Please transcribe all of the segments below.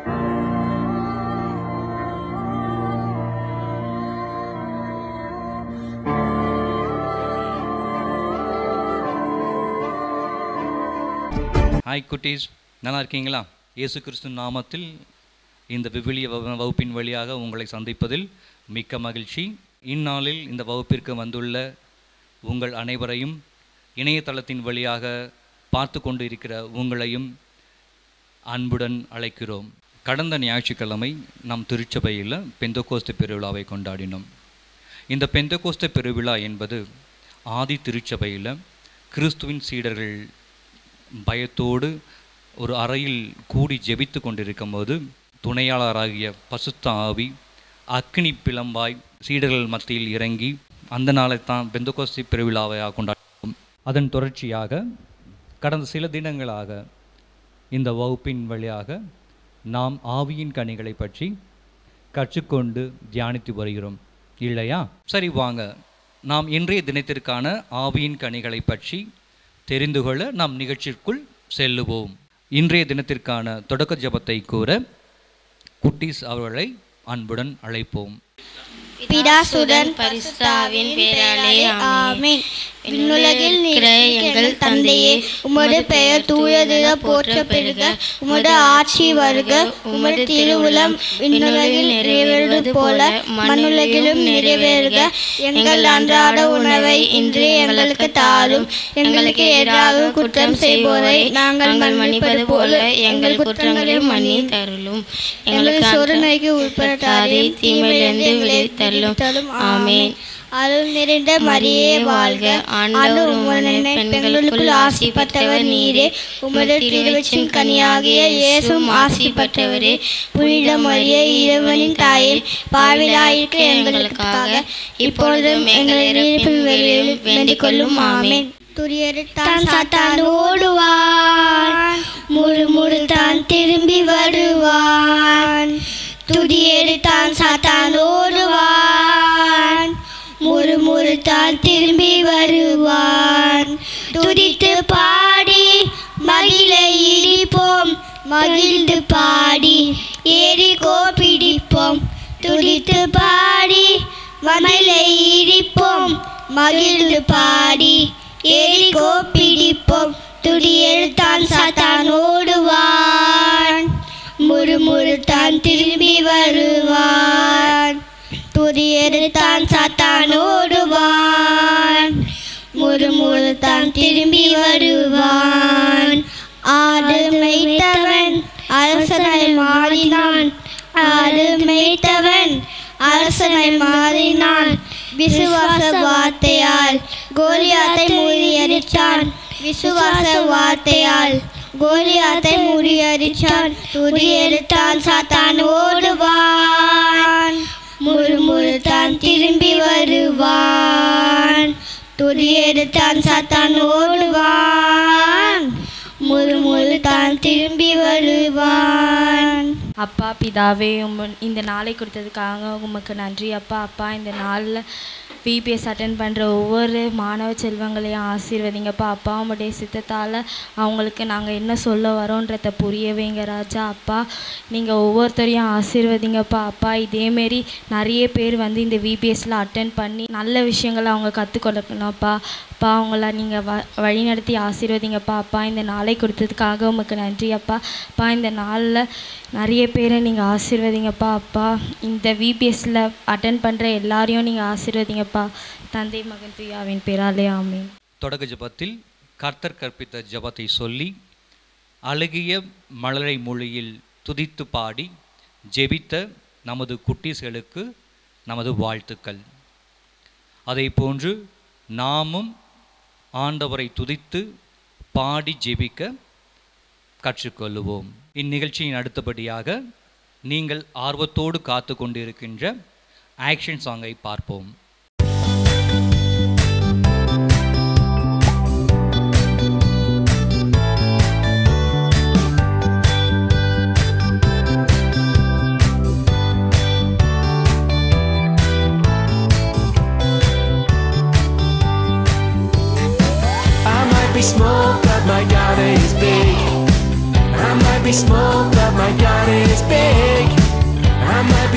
Hi குட்டீஸ் நல்லா இருக்கீங்களா இயேசு கிறிஸ்து நாமத்தில் இந்த விவிலிய வகு- வகுப்பின் வழியாக உங்களை சந்திப்பதில் மிக்க மகிழ்ச்சி இந்நாளில் இந்த வகுப்பிற்கு வந்துள்ள உங்கள் அனைவரையும் இணையதளத்தின் வழியாக பார்த்து கொண்டு இருக்கிற உங்களையும் அன்புடன் அழைக்கிறோம் கடந்த ஞாயிற்றுக்கிழமை நம் திருச்சபையில் பெந்தகோஸ்து பெருவிழாவை கொண்டாடினோம் இந்த பெந்தகோஸ்து பெருவிழா என்பது ஆதி திருச்சபையில் கிறிஸ்துவின் சீடர்கள் பயத்தோடு ஒரு அறையில் கூடி ஜெபித்து கொண்டிருக்கும் போது துணையாளராகிய பசுத்த ஆவி அக்னி பிளம்பாய் சீடர்கள் மத்தியில் இறங்கி அந்த நாளை தான் பெந்தகோஸ்தி பெருவிழாவையாக கொண்டாடுவோம் அதன் தொடர்ச்சியாக கடந்த சில தினங்களாக இந்த வகுப்பின் வழியாக நாம் ஆவியின் கனிகளை பற்றி கற்றுக்கொண்டு தியானித்து வருகிறோம் இல்லையா சரி வாங்க நாம் இன்றைய தினத்திற்கான ஆவியின் கனிகளை பற்றி தெரிந்து கொள்ள நாம் நிகழ்ச்சிக்குள் செல்லுவோம் இன்றைய தினத்திற்கான தொடக்க ஜெபத்தை கூற குட்டீஸ் அவர்களை அன்புடன் அழைப்போம் பிதாசுடன் பரிசுத்தாவின் பேராலே ஆமென் விண்ணுலகில் இருக்கிற எங்கள் தந்தையே உமது பெயர் தூயதில போற்ற பெருக உமது ஆட்சி வருக உமது திருவுளம் விண்ணுலகில் நிறைவேறுவது போல மண்ணுலகிலும் நிறைவேறுக எங்கள் அன்றாட உணவை இன்று எங்களுக்கு தாரும் எங்களுக்கு எதிராக குற்றம் செய்வோரை நாங்கள் மன்னிப்பது போல எங்கள் குற்றங்களையும் மன்னி தருளும் எங்களுக்கு சோதனைக்கு உட்படுத்தாதே தீமையிலிருந்து விளைவித்தள்ளும் ஆமென் அருள் நிறைந்த மரியே வாழ்க ஆண்டவர் உம்முடனே பெண்களுக்குள் ஆசிப்பட்டவர் நீரே உமது திருவச்சின் கனியாகிய இயேசும் ஆசிப்பட்டவரே புனித மரியே இறைவனின் தாயே பாவிலாயிருக்க எங்களுக்காக இப்பொழுதும் எங்கள் இறப்பின் வேளையில் வேண்டிக் கொள்ளும் ஆமென் துரியருத்தான் சாத்தான் ஓடுவான் முழு முழு தான் திரும்பி வருவான் துதியெடுத்தான் சாத்தான் ஓடுவான் முறு முறு தான் திரும்பி வருவான் துதித்து பாடி மகிழ இடிப்போம் மகிழ்ந்து பாடி ஏறி பிடிப்போம் துடித்து பாடி மகிழை இடிப்போம் மகிழ்ந்து பாடி ஏறி பிடிப்போம் துடி எழுத்தான் சாத்தான் ஓடுவான் முறு முறு தான் திரும்பி வருவான் துரியறுத்தான் சாத்தான் ஓடுவான் முறு முறு தான் திரும்பி வருவான் ஆடு மேய்த்தவன் அரசனை மாறினான் ஆடு மேய்த்தவன் அரசனை மாறினான் விசுவாச வார்த்தையால் கோலியாத்தை முறியடித்தான் விசுவாச வார்த்தையால் கோலியாத்தை முறியடித்தான் துரியடித்தான் சாத்தான் ஓடுவான் முழு முழு தான் திரும்பி வருவான் துரியடித்தான் சாத்தான் ஓடுவான் முழு முழு தான் திரும்பி வருவான் அப்பா பிதாவே உம் இந்த நாளை கொடுத்ததுக்காக உமக்கு நன்றி அப்பா அப்பா இந்த நாளில் பிபிஎஸ் அட்டன் பண்ணுற ஒவ்வொரு மாணவ செல்வங்களையும் ஆசீர்வதிங்கப்பா அப்பா உம்முடைய சித்தத்தால் அவங்களுக்கு நாங்கள் என்ன சொல்ல வரோன்றத புரிய வைங்க ராஜா அப்பா நீங்கள் ஒவ்வொருத்தரையும் ஆசீர்வதிங்கப்பா அப்பா இதேமாரி நிறைய பேர் வந்து இந்த விபிஎஸ்ல அட்டன் பண்ணி நல்ல விஷயங்களை அவங்க கற்றுக்கொள்ளணும்ப்பா அப்பா அவங்கள நீங்கள் வ வழிநடத்தி ஆசீர்வதிங்கப்பா அப்பா இந்த நாளை கொடுத்ததுக்காக உமக்கு நன்றி அப்பா அப்பா இந்த நாளில் நிறைய பேரை நீங்கள் ஆசீர்வதிங்கப்பா அப்பா இந்த விபிஎஸ்ல அட்டன் பண்ணுற எல்லாரையும் நீங்கள் ஆசீர்வதிங்கப்பா தந்தை மகன் துயாவின் பேராலே ஆமீன் தொடக்க ஜெபத்தில் கர்த்தர் கற்பித்த ஜெபத்தை சொல்லி அழகிய மலரை மொழியில் துதித்து பாடி ஜெபித்த நமது குட்டீஸ்களுக்கு நமது வாழ்த்துக்கள் அதை போன்று நாமும் ஆண்டவரை துதித்து பாடி ஜெபிக்க கற்றுக்கொள்ளுவோம் இந்நிகழ்ச்சியின் அடுத்தபடியாக நீங்கள் ஆர்வத்தோடு காத்து கொண்டிருக்கின்ற ஆக்ஷன் சாங்கை பார்ப்போம் I might be small, but my God is big. I might be small, but my God is big.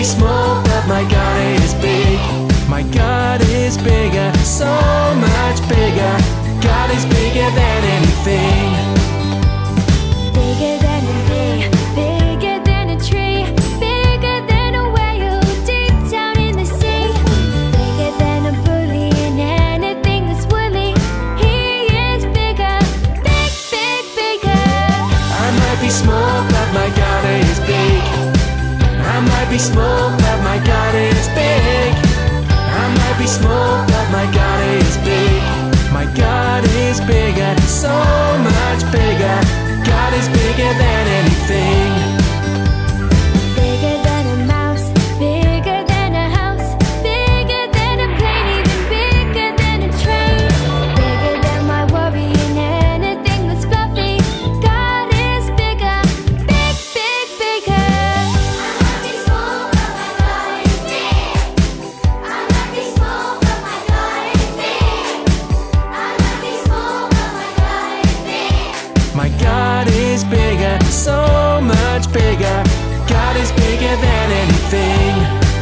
small, but my God is big. My God is bigger, so much bigger. God is bigger than anything. Bigger than a bee, bigger than a tree, bigger than a whale deep down in the sea. Bigger than a bully and anything that's woolly. He is bigger, big, big, bigger. I might be small, but my God is big. I might be small, but my God is big. I might be small, but my God is big. My God is bigger, so much bigger. God is bigger than anything. Bigger than a mouse, bigger than a house, bigger than a plane, even bigger than a train. Bigger than my worry and anything that's fluffy. God is bigger, big, big, bigger. I might be small, but my God is big. I might be small, but my God is big. I might be small, but my God is big. My God is bigger, so much bigger. God is bigger than anything.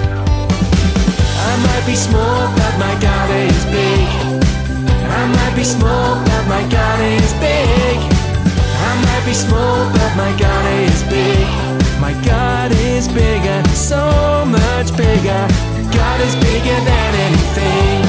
I might be small, but my God is big. I might be small, but my God is big. I might be small, but my God is big. My God is bigger, so much bigger. God is bigger than anything.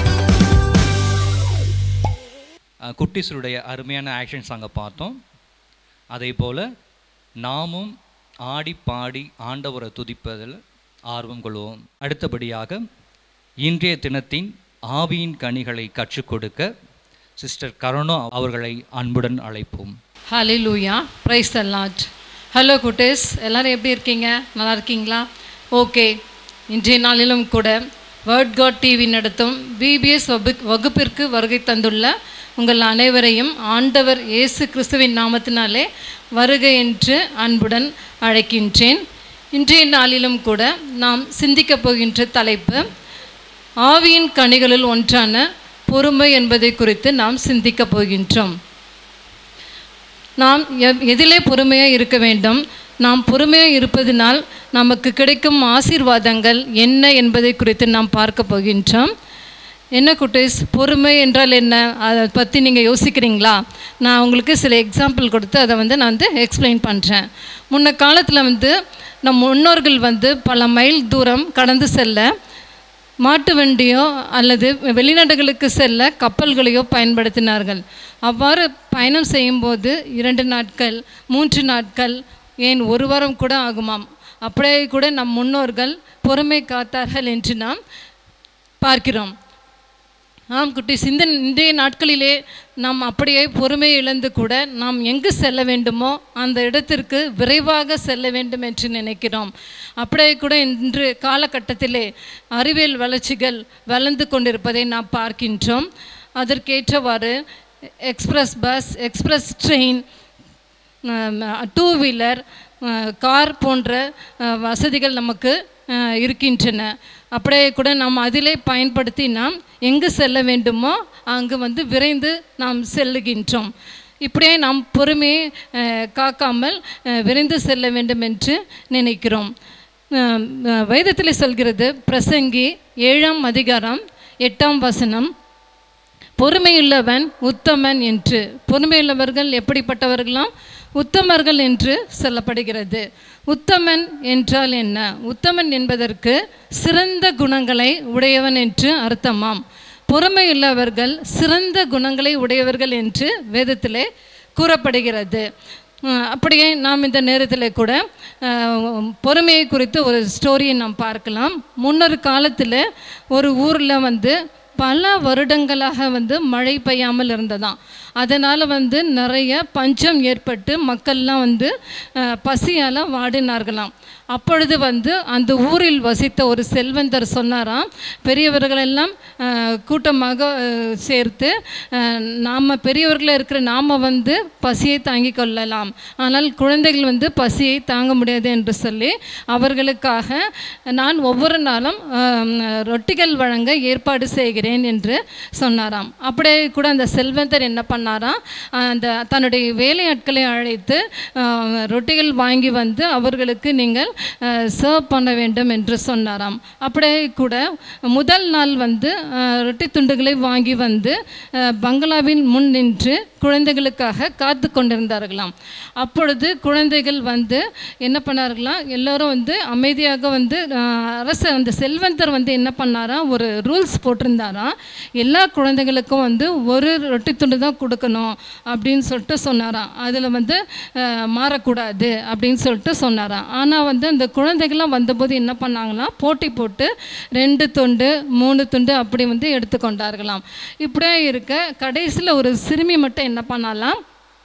அஹ், குட்டீஸுடைய அருமையான action சாங்கை பார்த்தோம் அதே போல் நாமும் ஆடி பாடி ஆண்டவரை துதிப்பதில் ஆர்வம் கொள்வோம் அடுத்தபடியாக இன்றைய தினத்தின் ஆவியின் கனிகளை கற்றுக் கொடுக்க சிஸ்டர் கருணா அவர்களை அன்புடன் அழைப்போம் hallelujah praise the lord hello குட்டீஸ் எல்லாரும் எப்படி இருக்கீங்க நல்லா இருக்கீங்களா ஓகே இன்றைய நாளிலும் கூட வேர்ட் காட் டிவி நடத்தும் பிபிஎஸ் வகு வகுப்பிற்கு வருகை தந்துள்ள உங்கள் அனைவரையும் ஆண்டவர் இயேசு கிறிஸ்துவின் நாமத்தினாலே வருகை என்று அன்புடன் அழைக்கின்றேன் இன்றைய நாளிலும் கூட நாம் சிந்திக்கப் போகின்ற தலைப்பு ஆவியின் கனிகளில் ஒன்றான பொறுமை என்பதை குறித்து நாம் சிந்திக்கப் போகின்றோம் நாம் எ- எதிலே பொறுமையாக இருக்க வேண்டும் நாம் பொறுமையாக இருப்பதினால் நமக்கு கிடைக்கும் ஆசீர்வாதங்கள் என்ன என்பதை குறித்து நாம் பார்க்க போகின்றோம் என்ன குட்டீஸ் பொறுமை என்றால் என்ன அதை பற்றி நீங்கள் யோசிக்கிறீங்களா நான் உங்களுக்கு சில எக்ஸாம்பிள் கொடுத்து அதை வந்து நான் வந்து எக்ஸ்பிளைன் பண்ணுறேன் முன்ன காலத்தில் வந்து நம் முன்னோர்கள் வந்து பல மைல் தூரம் கடந்து செல்ல மாட்டு வண்டியோ அல்லது வெளிநாடுகளுக்கு செல்ல கப்பல்களையோ பயன்படுத்தினார்கள் அவ்வாறு பயணம் செய்யும்போது இரண்டு நாட்கள் மூன்று நாட்கள் ஏன் ஒரு வாரம் கூட ஆகுமாம் அப்படியே கூட நம் முன்னோர்கள் பொறுமை காத்தார்கள் என்று நாம் பார்க்கிறோம் ஆம் குட்டீஸ் இந்த இன்றைய நாட்களிலே நாம் அப்படியே பொறுமை இழந்து கூட நாம் எங்கு செல்ல வேண்டுமோ அந்த இடத்திற்கு விரைவாக செல்ல வேண்டும் என்று நினைக்கிறோம் அப்படியே கூட இன்று காலகட்டத்திலே அறிவியல் வளர்ச்சிகள் வளர்ந்து கொண்டிருப்பதை நாம் பார்க்கின்றோம் அதற்கேற்றவாறு express bus express train two wheeler car போன்ற அஹ், வசதிகள் நமக்கு அஹ், இருக்கின்றன அப்படியே கூட நாம் அதிலே பயன்படுத்தி நாம் எங்கு செல்ல வேண்டுமோ அங்கு வந்து விரைந்து நாம் செல்லுகின்றோம் இப்படியே நாம் பொறுமையை அஹ், காக்காமல் அஹ், விரைந்து செல்ல வேண்டும் என்று நினைக்கிறோம் அஹ், அஹ், வேதத்தில் சொல்கிறது பிரசங்கி ஏழாம் அதிகாரம் எட்டாம் வசனம் பொறுமையுள்ளவன் உத்தமன் என்று பொறுமையுள்ளவர்கள் எப்படிப்பட்டவர்களாம் உத்தமர்கள் என்று சொல்லப்படுகிறது உத்தமன் என்றால் என்ன உத்தமன் என்பதற்கு சிறந்த குணங்களை உடையவன் என்று அர்த்தமாம் பொறுமையுள்ளவர்கள் சிறந்த குணங்களை உடையவர்கள் என்று வேதத்திலே கூறப்படுகிறது அஹ் அப்படியே நாம் இந்த நேரத்தில் கூட அஹ், பொறுமையை குறித்து ஒரு ஸ்டோரியை நாம் பார்க்கலாம் முன்னொரு காலத்தில் ஒரு ஊரில் வந்து பல வருடங்களாக வந்து மழை பெய்யாமல் இருந்ததாம் அதனால் வந்து நிறைய பஞ்சம் ஏற்பட்டு மக்கள்லாம் வந்து அஹ், பசியால் வாடினார்களாம் அப்பொழுது வந்து அந்த ஊரில் வசித்த ஒரு செல்வந்தர் சொன்னாராம் பெரியவர்களெல்லாம் அஹ், கூட்டமாக அஹ், சேர்த்து நாம் பெரியவர்களாக இருக்கிற நாம் வந்து பசியை தாங்கிக் கொள்ளலாம் ஆனால் குழந்தைகள் வந்து பசியை தாங்க முடியாது என்று சொல்லி அவர்களுக்காக நான் ஒவ்வொரு நாளும் ஆம், ரொட்டிகள் வழங்க ஏற்பாடு செய்கிறேன் என்று சொன்னாராம் அப்படியே கூட அந்த செல்வந்தர் என்ன பண்ணார் பண்ணாராம் அந்த தன்னுடைய வேலையாட்களை அழைத்து ஆஹ், ரொட்டிகள் வாங்கி வந்து அவர்களுக்கு நீங்கள் சர்வ் பண்ண வேண்டும் என்று சொன்னாராம் அப்படியே கூட முதல் நாள் வந்து ஆஹ், ரொட்டி துண்டுகளை வாங்கி வந்து ஆஹ், பங்களாவின் முன் நின்று குழந்தைகளுக்காக காத்து கொண்டிருந்தார்களாம் அப்பொழுது குழந்தைகள் வந்து என்ன பண்ணார்களாம் எல்லோரும் வந்து அமைதியாக வந்து ஆஹ், அரசு அந்த செல்வந்தர் வந்து என்ன பண்ணாராம் ஒரு ரூல்ஸ் போட்டிருந்தாராம் எல்லா குழந்தைகளுக்கும் வந்து ஒரு ரொட்டி துண்டு தான் கொடுக்கணும் அப்படின்னு சொல்லிட்டு சொன்னாராம் அதில் வந்து ஆஹ், மாறக்கூடாது அப்படின்னு சொல்லிட்டு சொன்னாராம் ஆனால் வந்து அந்த குழந்தைகள்லாம் வந்தபோது என்ன பண்ணாங்களாம் போட்டி போட்டு ரெண்டு துண்டு மூணு துண்டு அப்படி வந்து எடுத்துக்கொண்டார்களாம் இப்படியே இருக்க கடைசியில் ஒரு சிறுமி மட்டும் என்ன பண்ணாலாம்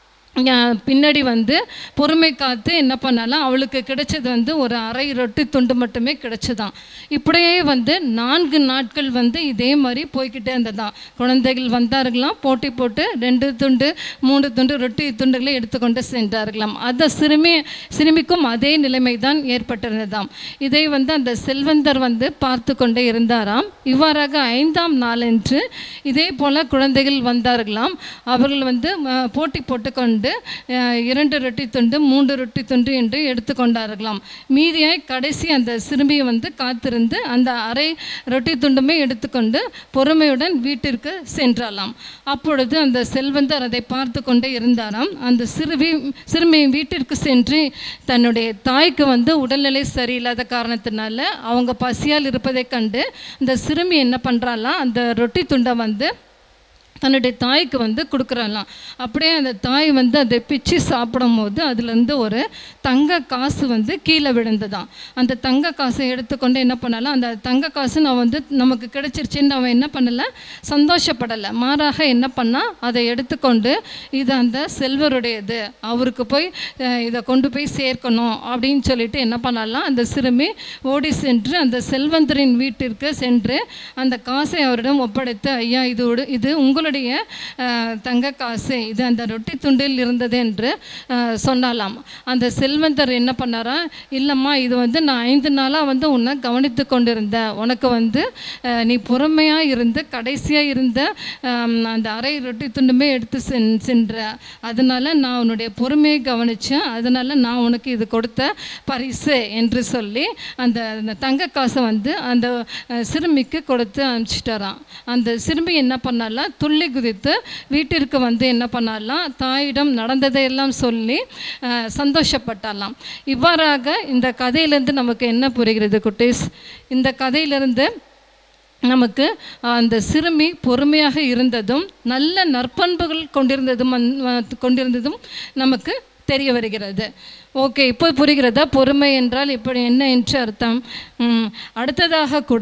அஹ் பின்னாடி வந்து பொறுமை காத்து என்ன பண்ணலாம் அவளுக்கு கிடைச்சது வந்து ஒரு அரை ரொட்டி துண்டு மட்டுமே கிடைச்சதாம் இப்படியே வந்து நான்கு நாட்கள் வந்து இதே மாதிரி போய்க்கிட்டே இருந்ததாம் குழந்தைகள் வந்தார்களாம் போட்டி போட்டு ரெண்டு துண்டு மூணு துண்டு ரொட்டி துண்டுகளை எடுத்துக்கொண்டு சென்றார்களாம் அந்த சிறுமி சிறுமிக்கும் அதே நிலைமை தான் ஏற்பட்டிருந்ததாம் இதை வந்து அந்த செல்வந்தர் வந்து பார்த்து கொண்டே இருந்தாராம் இவ்வாறாக ஐந்தாம் நாளன்று இதே போல குழந்தைகள் வந்தார்களாம் அவர்கள் வந்து அஹ், போட்டி போட்டுக்கொண்டு அஹ், இரண்டு ரொட்டி துண்டு மூன்று ரொட்டி துண்டு என்று எடுத்துக்கொண்டார்களாம் மீதியாய் கடைசி அந்த சிறுமியை வந்து காத்திருந்து அந்த அரை ரொட்டி துண்டுமே எடுத்துக்கொண்டு பொறுமையுடன் வீட்டிற்கு சென்றாலாம் அப்பொழுது அந்த செல்வந்தர் அதை பார்த்து கொண்டே இருந்தாராம் அந்த சிறுமி சிறுமி வீட்டிற்கு சென்று தன்னுடைய தாய்க்கு வந்து உடல்நிலை சரியில்லாத காரணத்தினால அவங்க பசியால் இருப்பதைக் கண்டு அந்த சிறுமி என்ன பண்ணுறாலாம் அந்த ரொட்டி துண்டை வந்து தன்னுடைய தாய்க்கு வந்து கொடுக்குறாலாம் அப்படியே அந்த தாய் வந்து அதை பிச்சு சாப்பிடும்போது அதுலேருந்து ஒரு தங்க காசு வந்து கீழே விழுந்ததாம் அந்த தங்க காசை எடுத்துக்கொண்டு என்ன பண்ணலாம் அந்த தங்க காசு நான் வந்து நமக்கு கிடைச்சிருச்சுன்னு அவன் என்ன பண்ணலை சந்தோஷப்படலை மாறாக என்ன பண்ணா அதை எடுத்துக்கொண்டு இது அந்த செல்வருடையது அவருக்கு போய் அஹ், இதை கொண்டு போய் சேர்க்கணும் அப்படின்னு சொல்லிட்டு என்ன பண்ணலாம் அந்த சிறுமி ஓடி சென்று அந்த செல்வந்தரின் வீட்டிற்கு சென்று அந்த காசை அவரிடம் ஒப்படைத்து ஐயா இது உடு- இது உங்களுடைய அஹ், தங்க காசு இது அந்த ரொட்டி துண்டில் இருந்தது என்று அஹ், சொன்னாலாம் அந்த செல்வந்தர் என்ன பண்ணாரா இல்லைம்மா இது வந்து நான் ஐந்து நாளாக வந்து உன்னை கவனித்து கொண்டிருந்தேன் உனக்கு வந்து அஹ், நீ பொறுமையாக இருந்து கடைசியாக இருந்த அஹ், அந்த அரை ரொட்டி துண்டுமே எடுத்து சென் சென்ற அதனால நான் உன்னுடைய பொறுமையை கவனித்தேன் அதனால நான் உனக்கு இது கொடுத்த பரிசு என்று சொல்லி அந்த அந்த தங்க காசை வந்து அந்த அஹ், சிறுமிக்கு கொடுத்து அனுப்பிச்சிட்டாராம் அந்த சிறுமி என்ன பண்ணாலாம் துள்ளி குதித்து வீட்டிற்கு வந்து என்ன பண்ணாலாம் தாயிடம் நடந்ததையெல்லாம் சொல்லி அஹ், சந்தோஷப்பட்டாலாம் இவ்வாறாக இந்த கதையிலேருந்து நமக்கு என்ன புரிகிறது குட்டீஸ் இந்த கதையிலிருந்து நமக்கு அந்த சிறுமி பொறுமையாக இருந்ததும் நல்ல நற்பண்புகள் கொண்டிருந்ததும் வந்து- கொண்டிருந்ததும் நமக்கு தெரிய வருகிறது ஓகே இப்போ புரிகிறதா பொறுமை என்றால் இப்படி என்ன என்று அர்த்தம் ம், அடுத்ததாக கூட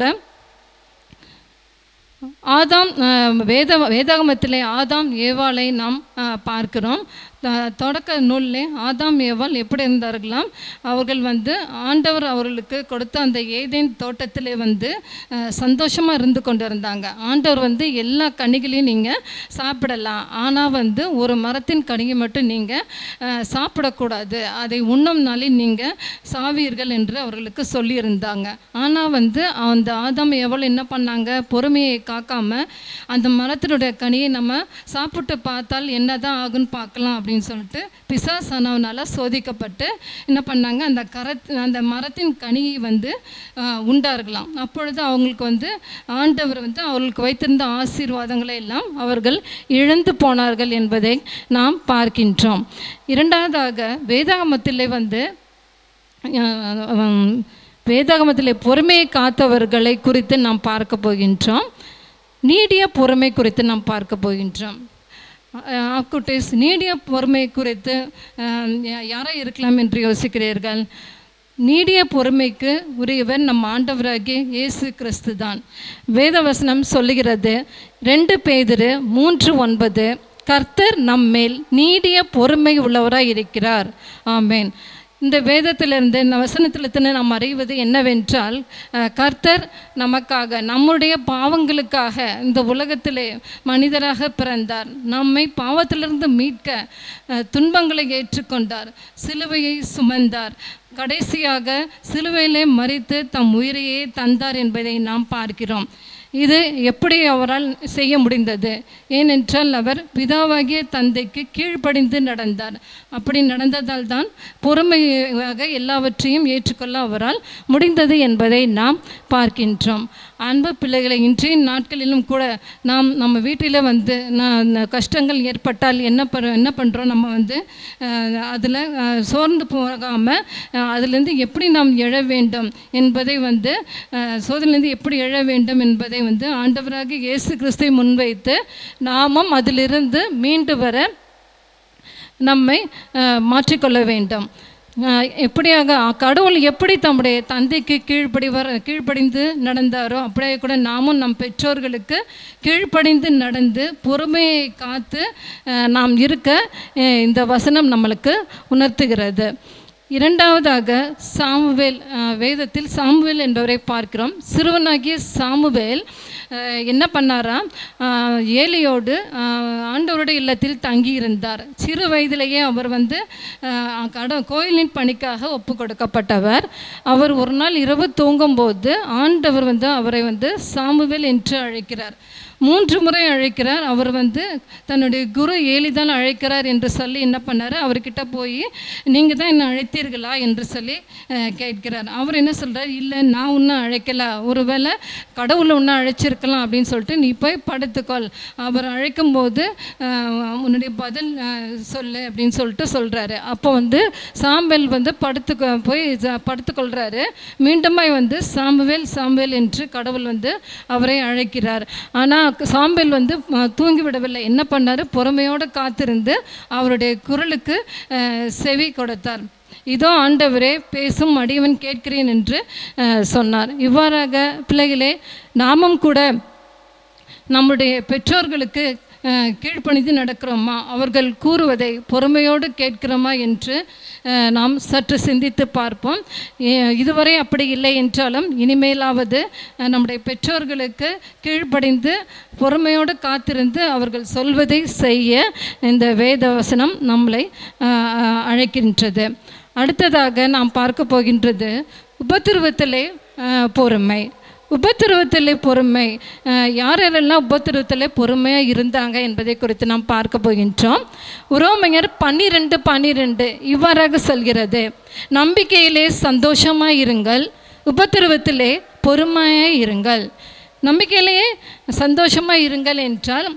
ஆதாம் அஹ், வேத வேதாகமத்திலே ஆதாம் ஏவாளை நாம் அஹ், பார்க்கிறோம் த- தொடக்க நூலிலே ஆதாம் ஏவாள் எப்படி இருந்தார்களாம் அவர்கள் வந்து ஆண்டவர் அவர்களுக்கு கொடுத்த அந்த ஏதேன் தோட்டத்திலே வந்து சந்தோஷமாக இருந்து கொண்டு இருந்தாங்க ஆண்டவர் வந்து எல்லா கனிகளையும் நீங்கள் சாப்பிடலாம் ஆனால் வந்து ஒரு மரத்தின் கனியை மட்டும் நீங்கள் சாப்பிடக்கூடாது அதை உண்ணும் நாளில் நீங்கள் சாவீர்கள் என்று அவர்களுக்கு சொல்லியிருந்தாங்க ஆனால் வந்து அந்த ஆதாம் எவ்வளோ என்ன பண்ணாங்க பொறுமையை காக்காம அந்த மரத்தினுடைய கனியை நம்ம சாப்பிட்டு பார்த்தால் என்னதான் ஆகுன்னு பார்க்கலாம் அப்படின்னு சொல்லிட்டு பிசாசானவனால சோதிக்கப்பட்டு என்ன பண்ணாங்க அந்த கரத் அந்த மரத்தின் கனியை வந்து ஆஹ், உண்டார்களாம் அப்பொழுது அவங்களுக்கு வந்து ஆண்டவர் வந்து அவர்களுக்கு வைத்திருந்த ஆசீர்வாதங்களை எல்லாம் அவர்கள் இழந்து போனார்கள் என்பதை நாம் பார்க்கின்றோம் இரண்டாவதாக வேதாகமத்திலே வந்து அஹ், உம், வேதாகமத்திலே பொறுமையை காத்தவர்களை குறித்து நாம் பார்க்க போகின்றோம் நீடிய பொறுமை குறித்து நாம் பார்க்க போகின்றோம் அக்குட்டேஸ் நீடிய பொறுமை குறித்து அஹ், யா- யாராக இருக்கலாம் என்று யோசிக்கிறீர்கள் நீடிய பொறுமைக்கு உரியவர் நம் ஆண்டவராகிய இயேசு கிறிஸ்து தான் வேதவசனம் சொல்லுகிறது ரெண்டு பேதிரு மூன்று ஒன்பது கர்த்தர் நம்மேல் நீடிய பொறுமை உள்ளவராய் இருக்கிறார் ஆமென் இந்த வேதத்திலிருந்து இந்த வசனத்திலிருந்து நாம் அறிவது என்னவென்றால் அஹ், கர்த்தர் நமக்காக நம்முடைய பாவங்களுக்காக இந்த உலகத்திலே மனிதராக பிறந்தார் நம்மை பாவத்திலிருந்து மீட்க அஹ், துன்பங்களை ஏற்றுக்கொண்டார் சிலுவையை சுமந்தார் கடைசியாக சிலுவையிலே மறித்து தம் உயிரையே தந்தார் என்பதை நாம் பார்க்கிறோம் இது எப்படி அவரால் செய்ய முடிந்தது ஏனென்றால் அவர் பிதாவாகிய தந்தைக்கு கீழ்ப்படிந்து நடந்தார் அப்படி நடந்ததால் தான் பொறுமையாக எல்லாவற்றையும் ஏற்றுக்கொள்ள அவரால் முடிந்தது என்பதை நாம் பார்க்கின்றோம் அன்பு பிள்ளைகளை இன்றைய நாட்களிலும் கூட நாம் நம்ம வீட்டில் வந்து நான் கஷ்டங்கள் ஏற்பட்டால் என்ன பண் என்ன பண்ணுறோம் நம்ம வந்து அதில் சோர்ந்து போகாமல் அதிலிருந்து எப்படி நாம் எழ வேண்டும் என்பதை வந்து அஹ், சோதனையிலிருந்து எப்படி எழ வேண்டும் என்பதை வந்து ஆண்டவராக இயேசு கிறிஸ்தை முன்வைத்து நாமும் அதிலிருந்து மீண்டு வர நம்மை அஹ், மாற்றிக்கொள்ள வேண்டும் அஹ், எப்படியாக கடவுள் எப்படி தம்முடைய தந்தைக்கு கீழ்ப்படி வர கீழ்ப்படிந்து நடந்தாரோ அப்படியே கூட நாமும் நம் பெற்றோர்களுக்கு கீழ்ப்படிந்து நடந்து பொறுமையை காத்து அஹ், நாம் இருக்க அஹ், இந்த வசனம் நம்மளுக்கு உணர்த்துகிறது இரண்டாவதாக சாமுவேல் அஹ், வேதத்தில் சாமுவேல் என்பவரை பார்க்கிறோம் சிறுவனாகிய சாமுவேல் அஹ், என்ன பண்ணாராம் அஹ், ஏலியோடு அஹ், ஆண்டவருடைய இல்லத்தில் தங்கியிருந்தார் சிறு வயதிலேயே அவர் வந்து அஹ், கட கோயிலின் பணிக்காக ஒப்பு கொடுக்கப்பட்டவர் அவர் ஒரு நாள் இரவு தூங்கும்போது ஆண்டவர் வந்து அவரை வந்து சாமுவேல் என்று அழைக்கிறார் மூன்று முறை அழைக்கிறார் அவர் வந்து தன்னுடைய குரு ஏலிதான் அழைக்கிறார் என்று சொல்லி என்ன பண்ணார் அவர்கிட்ட போய் நீங்கள் தான் என்னை அழைத்தீர்களா என்று சொல்லி அஹ், கேட்கிறார் அவர் என்ன சொல்றார் இல்லை நான் உன்னை அழைக்கல ஒருவேளை கடவுளை உன்னை அழைச்சிருக்கலாம் அப்படின்னு சொல்லிட்டு நீ போய் படுத்துக்கொள் அவர் அழைக்கும்போது அஹ், உன்னுடைய பதில் அஹ், சொல்லு அப்படின்னு சொல்லிட்டு சொல்கிறாரு அப்போ வந்து சாம்பல் வந்து படுத்து போய் ஜ- படுத்துக்கொள்கிறாரு மீண்டுமாய் வந்து சாமுவேல் சாமுவேல் என்று கடவுள் வந்து அவரை அழைக்கிறார் ஆனால் சாம்பல் வந்து அஹ், தூங்கி விடவில்லை என்ன பண்ணார் பொறுமையோடு காத்திருந்து அவருடைய குரலுக்கு அஹ், செவி கொடுத்தார் இதோ ஆண்டவரே பேசும் அடியவன் கேட்கிறேன் என்று அஹ், சொன்னார் இவ்வாறாக பிள்ளைகளே நாமும் கூட நம்முடைய பெற்றோர்களுக்கு அஹ், கீழ்ப்பணிந்து நடக்கிறோமா அவர்கள் கூறுவதை பொறுமையோடு கேட்கிறோமா என்று அஹ், நாம் சற்று சிந்தித்து பார்ப்போம் எ- இதுவரை அப்படி இல்லை என்றாலும் இனிமேலாவது அஹ், நம்முடைய பெற்றோர்களுக்கு கீழ்ப்படிந்து பொறுமையோடு காத்திருந்து அவர்கள் சொல்வதை செய்ய இந்த வேத வசனம் நம்மளை அஹ், அஹ், அழைக்கின்றது அடுத்ததாக நாம் பார்க்க போகின்றது உபத்திருவத்திலே அஹ், பொறுமை உபத்திரவத்திலே பொறுமை அஹ், யார் யாரெல்லாம் உபத்திரவத்திலே பொறுமையாக இருந்தாங்க என்பதை குறித்து நாம் பார்க்க போகின்றோம் உரோமையர் பன்னிரெண்டு பன்னிரெண்டு இவ்வாறாக சொல்கிறது நம்பிக்கையிலே சந்தோஷமாக இருங்கள் உபத்திரவத்திலே பொறுமையாக இருங்கள் நம்பிக்கையிலேயே சந்தோஷமாக இருங்கள் என்றால்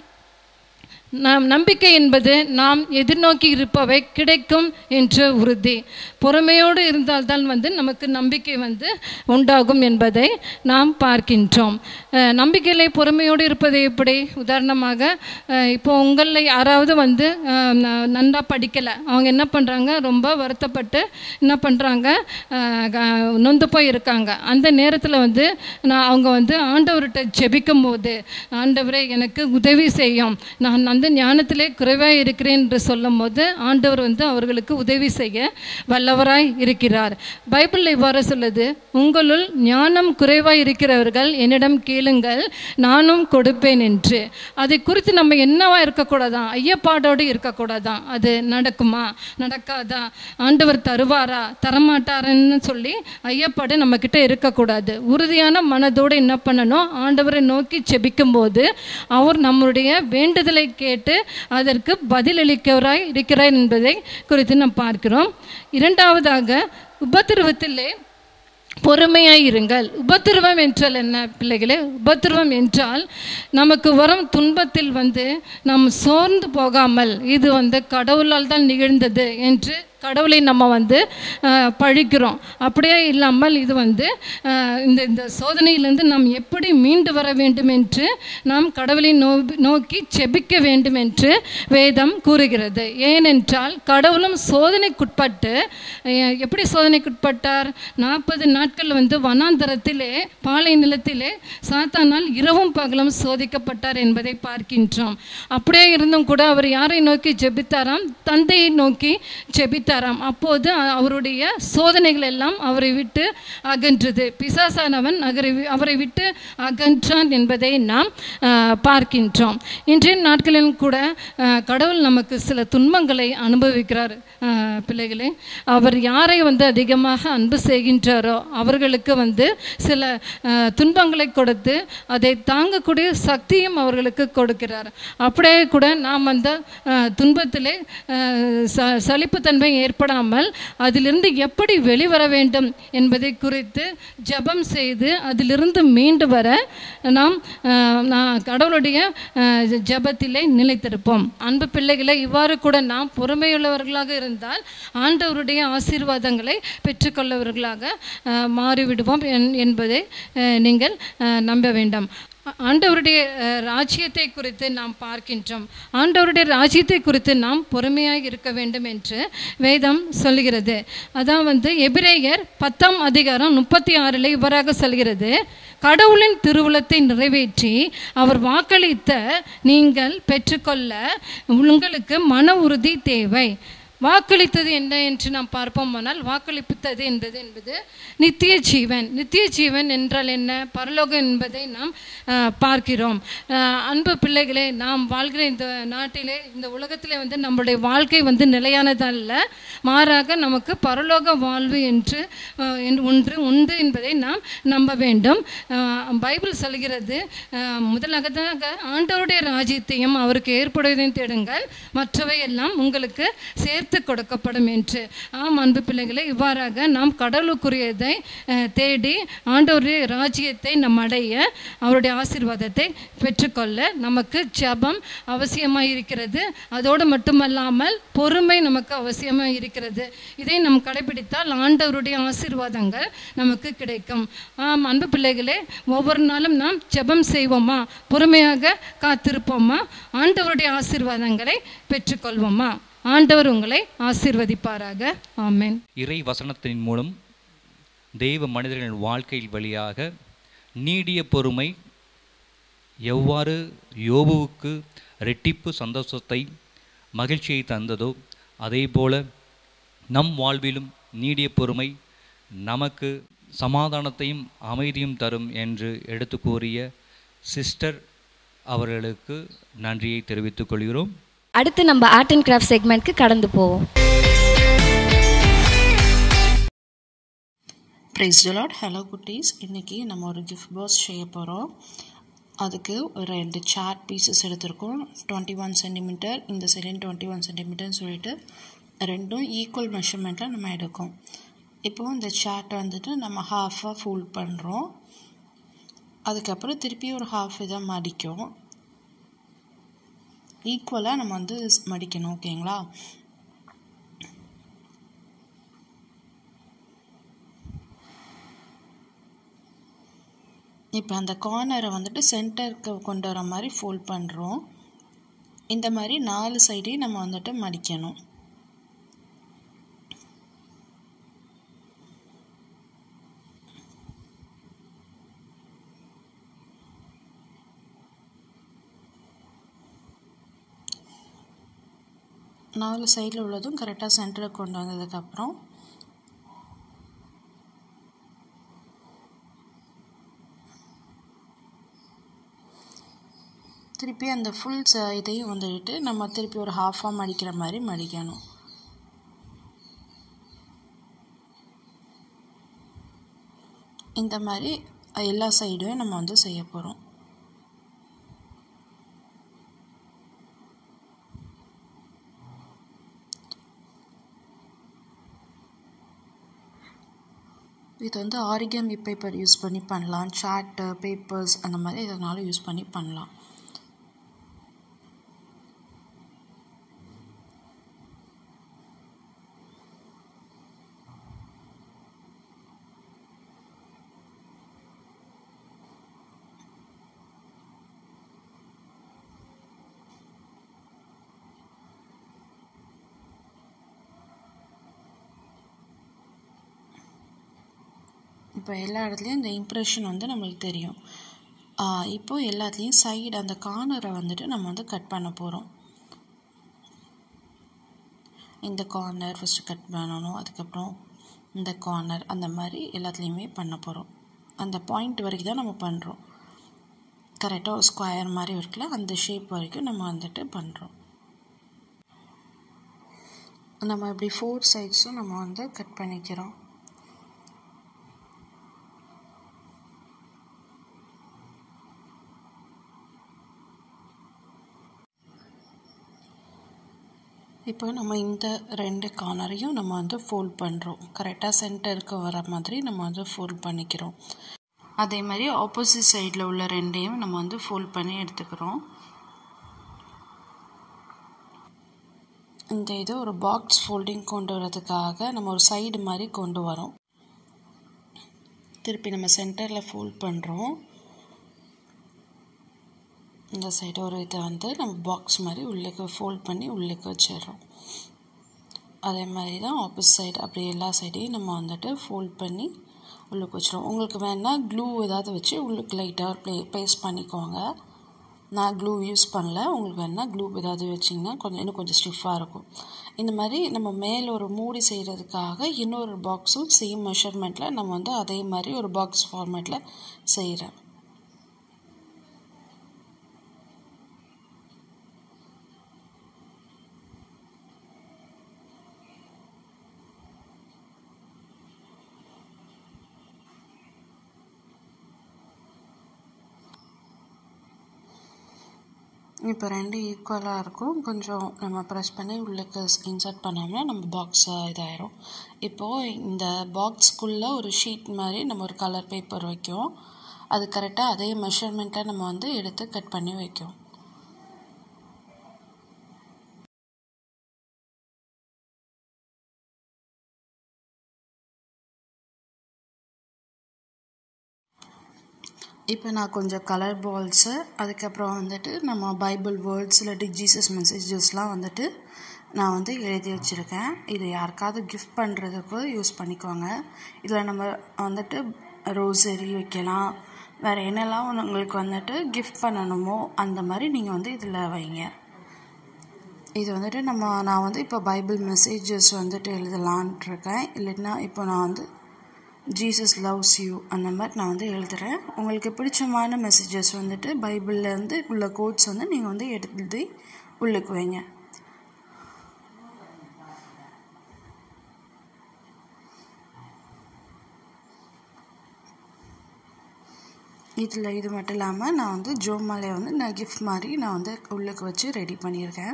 நாம் நம்பிக்கை என்பது நாம் எதிர்நோக்கி இருப்பவை கிடைக்கும் என்ற உறுதி பொறுமையோடு இருந்தால்தான் வந்து நமக்கு நம்பிக்கை வந்து உண்டாகும் என்பதை நாம் பார்க்கின்றோம் அஹ், நம்பிக்கையிலே பொறுமையோடு இருப்பது எப்படி உதாரணமாக அஹ், இப்போ உங்களில் யாராவது வந்து அஹ், ந- நன்றா படிக்கலை அவங்க என்ன பண்ணுறாங்க ரொம்ப வருத்தப்பட்டு என்ன பண்ணுறாங்க நொந்து போய் இருக்காங்க அந்த நேரத்தில் வந்து நான் அவங்க வந்து ஆண்டவர்கிட்ட ஜெபிக்கும் போது ஆண்டவரே எனக்கு உதவி செய்யும் நான் வந்து ஞானத்திலே குறைவாக இருக்கிறேன் என்று சொல்லும் போது ஆண்டவர் வந்து அவர்களுக்கு உதவி செய்ய வல்லவராய் இருக்கிறார் பைபிள் இவ்வாறு சொல்லுது உங்களுள் ஞானம் குறைவாய் இருக்கிறவர்கள் என்னிடம் கேளுங்கள் நானும் கொடுப்பேன் என்று அதை குறித்து நம்ம என்னவா இருக்கக்கூடாதான் ஐயப்பாடோடு இருக்கக்கூடாதான் அது நடக்குமா நடக்காதா ஆண்டவர் தருவாரா தரமாட்டாருன்னு சொல்லி ஐயப்பாடு நம்மக்கிட்ட இருக்கக்கூடாது உறுதியான மனதோடு என்ன பண்ணணும் ஆண்டவரை நோக்கி செபிக்கும்போது அவர் நம்முடைய வேண்டுதலை கேட்டு அதற்கு பதிலளிக்கிறவராய் இருக்கிறார் என்பதை குறித்து நாம் பார்க்கிறோம் இரண்டாவதாக உபத்திரவத்திலே பொறுமையாய் இருங்கள் உபத்திரவம் என்றால் என்ன பிள்ளைகளே உபத்திரவம் என்றால் நமக்கு வரும் துன்பத்தில் வந்து நாம் சோர்ந்து போகாமல் இது வந்து கடவுளால் தான் நிகழ்ந்தது என்று கடவுளை நம்ம வந்து அஹ், பழிக்கிறோம் அப்படியே இல்லாமல் இது வந்து அஹ், இந்த இந்த சோதனையிலிருந்து நாம் எப்படி மீண்டு வர வேண்டும் என்று நாம் கடவுளை நோ நோக்கி செபிக்க வேண்டும் என்று வேதம் கூறுகிறது ஏனென்றால் கடவுளும் சோதனைக்குட்பட்டு அஹ், எப்படி சோதனைக்குட்பட்டார் நாற்பது நாட்கள் வந்து வனாந்தரத்திலே பாலை நிலத்திலே சாத்தானால் இரவும் பகலும் சோதிக்கப்பட்டார் என்பதை பார்க்கின்றோம் அப்படியே இருந்தும் கூட அவர் யாரை நோக்கி ஜெபித்தாராம் தந்தையை நோக்கி ஜெபித்தார் ஜெபித்தாராம் அப்போது அ- அவருடைய சோதனைகள் எல்லாம் அவரை விட்டு அகன்றது பிசாசானவன் அவரை வி- அவரை விட்டு அகன்றான் என்பதை நாம் ஆ, பார்க்கின்றோம் இன்றைய நாட்களிலும் கூட ஆ, கடவுள் நமக்கு சில துன்பங்களை அனுபவிக்கிறார் ஆ, பிள்ளைகளே அவர் யாரை வந்து அதிகமாக அன்பு செய்கின்றாரோ அவர்களுக்கு வந்து சில ஆ, துன்பங்களை கொடுத்து அதை தாங்கக்கூடிய சக்தியும் அவர்களுக்கு கொடுக்கிறார் அப்படியே கூட நாம் அந்த ஆ, துன்பத்திலே ஆ, ச சலிப்புத்தன்மை ஏற்படாமல் அதிலிருந்து எப்படி வெளிவர வேண்டும் என்பதை குறித்து ஜெபம் செய்து அதிலிருந்து மீண்டு வர நாம் ஆ, நான் கடவுளுடைய ஆ, ஜெபத்திலே நிலைத்திருப்போம் அன்பு பிள்ளைகளை இவ்வாறு கூட நாம் பொறுமையுள்ளவர்களாக இருந்தால் ஆண்டவருடைய ஆசீர்வாதங்களை பெற்றுக்கொள்ளவர்களாக ஆ, மாறிவிடுவோம் என்- என்பதை ஆ, நீங்கள் ஆ, நம்ப வேண்டாம் ஆ- ஆண்டவருடைய அஹ், ராஜ்யத்தை குறித்து நாம் பார்க்கின்றோம் ஆண்டவருடைய ராஜ்யத்தை குறித்து நாம் பொறுமையாக இருக்க வேண்டும் என்று வேதம் சொல்கிறது அதான் வந்து எபிரேயர் பத்தாம் அதிகாரம் முப்பத்தி ஆறில் இவ்வாறாக சொல்கிறது கடவுளின் திருவுளத்தை நிறைவேற்றி அவர் வாக்களித்த நீங்கள் பெற்றுக்கொள்ள உங்களுக்கு மன உறுதி தேவை வாக்களித்தது என்ன என்று நாம் பார்ப்போமானால் வாக்களித்தது என்பது என்பது நித்திய ஜீவன் நித்திய ஜீவன் என்றால் என்ன பரலோகம் என்பதை நாம் ஆஹ், பார்க்கிறோம் ஆஹ், அன்பு பிள்ளைகளே நாம் வாழ்கிற இந்த நாட்டிலே இந்த உலகத்திலே வந்து நம்முடைய வாழ்க்கை வந்து நிலையானதல்ல மாறாக நமக்கு பரலோக வாழ்வு என்று ஆஹ், என்று ஒன்று உண்டு என்பதை நாம் நம்ப வேண்டும் ஆஹ், பைபிள் சொல்கிறது ஆஹ், முதலாகதாக ஆண்டவருடைய ராஜ்யத்தையும் அவருக்கு ஏற்படுவதையும் தேடுங்கள் மற்றவை எல்லாம் உங்களுக்கு சேர்த்து கொடுக்கப்படும் என்று ஆம் அன்பு பிள்ளைகளை இவ்வாறாக நாம் கடவுளுக்குரியதை அஹ், தேடி ஆண்டவருடைய ராஜ்யத்தை நம் அடைய அவருடைய ஆசீர்வாதத்தை பெற்றுக்கொள்ள நமக்கு ஜெபம் அவசியமாக இருக்கிறது அதோடு மட்டுமல்லாமல் பொறுமை நமக்கு அவசியமாக இருக்கிறது இதை நாம் கடைபிடித்தால் ஆண்டவருடைய ஆசீர்வாதங்கள் நமக்கு கிடைக்கும் ஆம் அன்பு பிள்ளைகளே ஒவ்வொரு நாளும் நாம் ஜெபம் செய்வோமா பொறுமையாக காத்திருப்போமா ஆண்டவருடைய ஆசீர்வாதங்களை பெற்றுக்கொள்வோமா ஆண்டவர் உங்களை ஆசீர்வதிப்பாராக ஆமென் இறை வசனத்தின் மூலம் தெய்வ மனிதர்களின் வாழ்க்கையில் வழியாக நீடிய பொறுமை எவ்வாறு யோபுவுக்கு ரெட்டிப்பு சந்தோஷத்தை மகிழ்ச்சியை தந்ததோ அதேபோல நம் வாழ்விலும் நீடிய பொறுமை நமக்கு சமாதானத்தையும் அமைதியும் தரும் என்று எடுத்து கூறிய சிஸ்டர் அவர்களுக்கு நன்றியை தெரிவித்துக் கொள்கிறோம் அடுத்து நம்ம ஆர்ட் அண்ட் கிராஃப்ட் செக்மெண்ட்க்கு கடந்து போவோம் ப்ரைஸ் லாட் ஹலோ குட்டீஸ் இன்றைக்கி நம்ம ஒரு கிஃப்ட் பாக்ஸ் செய்ய போகிறோம் அதுக்கு ஒரு ரெண்டு சார்ட் பீசஸ் எடுத்திருக்கோம் டுவெண்ட்டி ஒன் சென்டிமீட்டர் இந்த சைடன் டுவெண்ட்டி ஒன் சென்டிமீட்டர்னு சொல்லிட்டு ரெண்டும் ஈக்குவல் மெஷர்மெண்ட்டில் நம்ம எடுக்கோம் இப்போது இந்த சார்ட்டை வந்துட்டு நம்ம ஹாஃபாக ஃபோல்ட் பண்ணுறோம் அதுக்கப்புறம் திருப்பி ஒரு ஹாஃப் இதாக மடிக்கும் ஈக்குவலாக நம்ம வந்து மடிக்கணும் ஓகேங்களா இப்போ அந்த கார்னரை வந்துட்டு சென்டருக்கு கொண்டு வர மாதிரி ஃபோல்ட் பண்ணுறோம் இந்த மாதிரி நாலு சைடையும் நம்ம வந்துட்டு மடிக்கணும் நாலு சைடில் உள்ளதும் கரெக்டாக சென்டருக்கு கொண்டு வந்ததுக்கப்புறம் திருப்பி அந்த ஃபுல் ச இதையும் வந்துட்டு நம்ம திருப்பி ஒரு ஹாஃபாக மடிக்கிற மாதிரி மடிக்கணும் இந்த மாதிரி எல்லா சைடும் நம்ம வந்து செய்ய போகிறோம் இது வந்து ஆரிகமி பேப்பர் யூஸ் பண்ணி பண்ணலாம் சார்ட்டு பேப்பர்ஸ் அந்த மாதிரி எதனாலும் யூஸ் பண்ணி பண்ணலாம் இப்போ எல்லா இடத்துலையும் இந்த இம்ப்ரெஷன் வந்து நம்மளுக்கு தெரியும் இப்போது எல்லாத்துலேயும் சைடு அந்த கார்னரை வந்துட்டு நம்ம வந்து கட் பண்ண போகிறோம் இந்த கார்னர் ஃபஸ்ட்டு கட் பண்ணணும் அதுக்கப்புறம் இந்த கார்னர் அந்த மாதிரி எல்லாத்துலேயுமே பண்ண போகிறோம் அந்த பாயிண்ட் வரைக்கும் தான் நம்ம பண்ணுறோம் கரெக்டாக ஒரு ஸ்கொயர் மாதிரி இருக்குல்ல அந்த ஷேப் வரைக்கும் நம்ம வந்துட்டு பண்ணுறோம் நம்ம இப்படி ஃபோர் சைட்ஸும் நம்ம வந்து கட் பண்ணிக்கிறோம் இப்போ நம்ம இந்த ரெண்டு கார்னரையும் நம்ம வந்து ஃபோல்ட் பண்ணுறோம் கரெக்டாக சென்டருக்கு வர மாதிரி நம்ம வந்து ஃபோல்ட் பண்ணிக்கிறோம் அதே மாதிரி ஆப்போசிட் சைடில் உள்ள ரெண்டையும் நம்ம வந்து ஃபோல்ட் பண்ணி எடுத்துக்கிறோம் இந்த இது ஒரு பாக்ஸ் ஃபோல்டிங் கொண்டு வரதுக்காக நம்ம ஒரு சைடு மாதிரி கொண்டு வரோம் திருப்பி நம்ம சென்டரில் ஃபோல்ட் பண்ணுறோம் இந்த சைடு ஒரு இதை வந்து நம்ம பாக்ஸ் மாதிரி உள்ளுக்கு ஃபோல்ட் பண்ணி உள்ளுக்கு வச்சிடுறோம் அதே மாதிரி தான் ஆப்போசிட் சைடு அப்படி எல்லா சைடையும் நம்ம வந்துட்டு ஃபோல்ட் பண்ணி உள்ளுக்கு வச்சிடும் உங்களுக்கு வேணால் க்ளூ ஏதாவது வச்சு உள்ளுக்கு லைட்டாக ப்ளே பேஸ்ட் பண்ணிக்கோங்க நான் க்ளூ யூஸ் பண்ணல உங்களுக்கு வேணால் க்ளூ ஏதாவது வச்சிங்கன்னா கொஞ்சம் இன்னும் கொஞ்சம் ஸ்டிஃபாக இருக்கும் இந்த மாதிரி நம்ம மேலே ஒரு மூடி செய்கிறதுக்காக இன்னொரு பாக்ஸும் சேம் மெஷர்மெண்ட்டில் நம்ம வந்து அதே மாதிரி ஒரு பாக்ஸ் ஃபார்மேட்டில் செய்கிறேன் இப்போ ரெண்டு ஈக்குவலாக இருக்கும் கொஞ்சம் நம்ம ப்ரெஸ் பண்ணி உள்ளுக்கு இன்சர்ட் பண்ணோம்னா நம்ம பாக்ஸ் இதாயிரும் இப்போது இந்த பாக்ஸ்க்குள்ளே ஒரு ஷீட் மாதிரி நம்ம ஒரு கலர் பேப்பர் வைக்கும் அது கரெக்டாக அதே மெஷர்மெண்ட்டை நம்ம வந்து எடுத்து கட் பண்ணி வைக்கும் இப்போ நான் கொஞ்சம் கலர் பால்ஸு அதுக்கப்புறம் வந்துட்டு நம்ம பைபிள் வேர்ட்ஸ் இல்லாட்டி ஜீசஸ் மெசேஜஸ்லாம் வந்துட்டு நான் வந்து எழுதி வச்சுருக்கேன் இது யாருக்காவது கிஃப்ட் பண்ணுறதுக்கு யூஸ் பண்ணிக்கோங்க இதில் நம்ம வந்துட்டு ரோசரி வைக்கலாம் வேறு என்னெல்லாம் உங்களுக்கு வந்துட்டு கிஃப்ட் பண்ணணுமோ அந்த மாதிரி நீங்கள் வந்து இதில் வைங்க இது வந்துட்டு நம்ம நான் வந்து இப்போ பைபிள் மெசேஜஸ் வந்துட்டு எழுதலான்ட்டு இருக்கேன் இல்லைன்னா இப்போ நான் வந்து ஜீசஸ் லவ்ஸ் யூ அந்த மாதிரி நான் வந்து எழுதுகிறேன் உங்களுக்கு பிடிச்சமான மெசேஜஸ் வந்துட்டு பைபிள்லேருந்து உள்ள கோட்ஸ் வந்து நீங்கள் வந்து எழுதி உள்ளுக்கு வைங்க இதில் இது மட்டும் இல்லாமல் நான் வந்து ஜோமாலையை வந்து நான் கிஃப்ட் மாதிரி நான் வந்து உள்ளுக்கு வச்சு ரெடி பண்ணியிருக்கேன்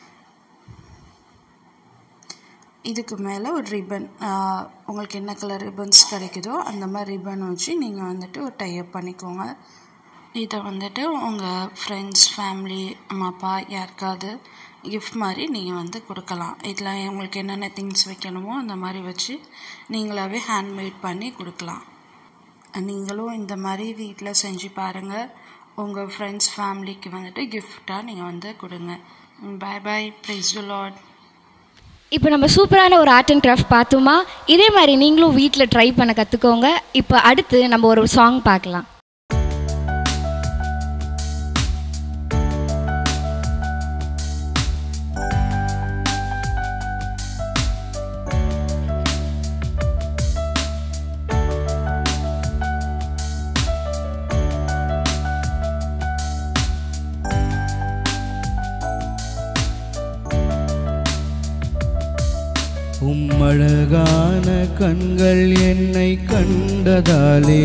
இதுக்கு மேலே ஒரு ரிப்பன் உங்களுக்கு என்ன கலர் ரிப்பன்ஸ் கிடைக்குதோ அந்த மாதிரி ரிப்பன் வச்சு நீங்கள் வந்துட்டு ஒரு டைப் பண்ணிக்கோங்க இதை வந்துட்டு உங்கள் ஃப்ரெண்ட்ஸ் ஃபேமிலி அம்மா அப்பா யாருக்காவது கிஃப்ட் மாதிரி நீங்கள் வந்து கொடுக்கலாம் இதில் உங்களுக்கு என்னென்ன திங்ஸ் வைக்கணுமோ அந்த மாதிரி வச்சு நீங்களாகவே ஹேண்ட்மேட் பண்ணி கொடுக்கலாம் நீங்களும் இந்த மாதிரி வீட்டில் செஞ்சு பாருங்கள் உங்கள் ஃப்ரெண்ட்ஸ் ஃபேமிலிக்கு வந்துட்டு கிஃப்டாக நீங்கள் வந்து கொடுங்க bye bye praise the lord இப்போ நம்ம சூப்பரான ஒரு ஆர்ட் அண்ட் கிராஃப்ட் பார்த்தோமா இதே மாதிரி நீங்களும் வீட்டில் ட்ரை பண்ண கற்றுக்கோங்க இப்போ அடுத்து நம்ம ஒரு சாங் பார்க்கலாம் உம்மழகான கண்கள் என்னை கண்டதாலே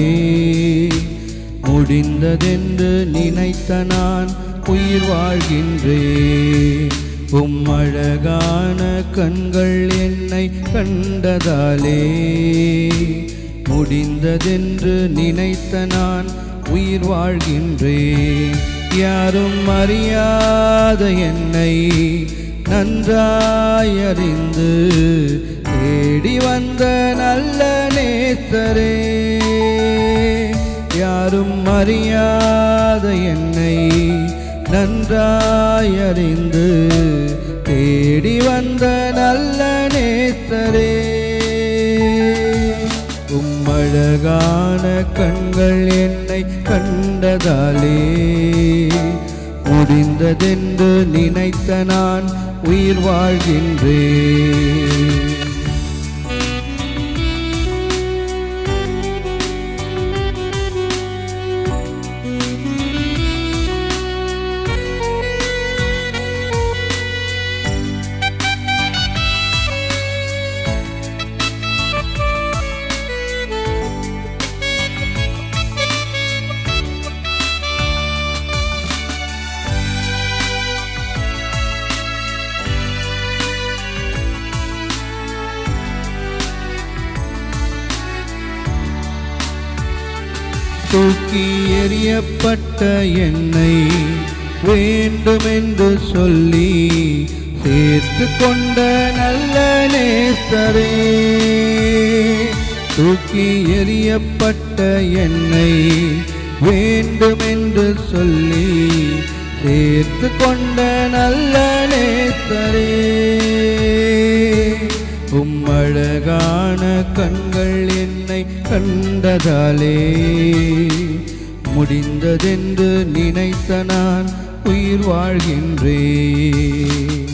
முடிந்ததென்று நினைத்த நான் உயிர் வாழ்கின்றேன் உம்மழகான கண்கள் என்னை கண்டதாலே முடிந்ததென்று நினைத்த நான் உயிர் வாழ்கின்றேன் யாரும் அறியாத என்னை நன்றாயறிந்து தேடி வந்த நல்ல நேசரே யாரும் அறியாத என்னை நன்றாயறிந்து தேடி வந்த நல்ல நேசரே உம்மழகான கண்கள் என்னை கண்டதாலே முடிந்ததென்று நினைத்த நான் உயிர் வாழ்கின்றேன் தூக்கி எறியப்பட்ட என்னை வேண்டுமென்று சொல்லி சேர்த்து கொண்ட நல்ல நேசரே தூக்கி எறியப்பட்ட என்னை வேண்டுமென்று சொல்லி சேர்த்து கொண்ட நல்ல நேசரே உம்மழகான கண்கள் என்னை கண்டதாலே முடிந்ததென்று நினைத்த நான் உயிர் வாழ்கின்றேன்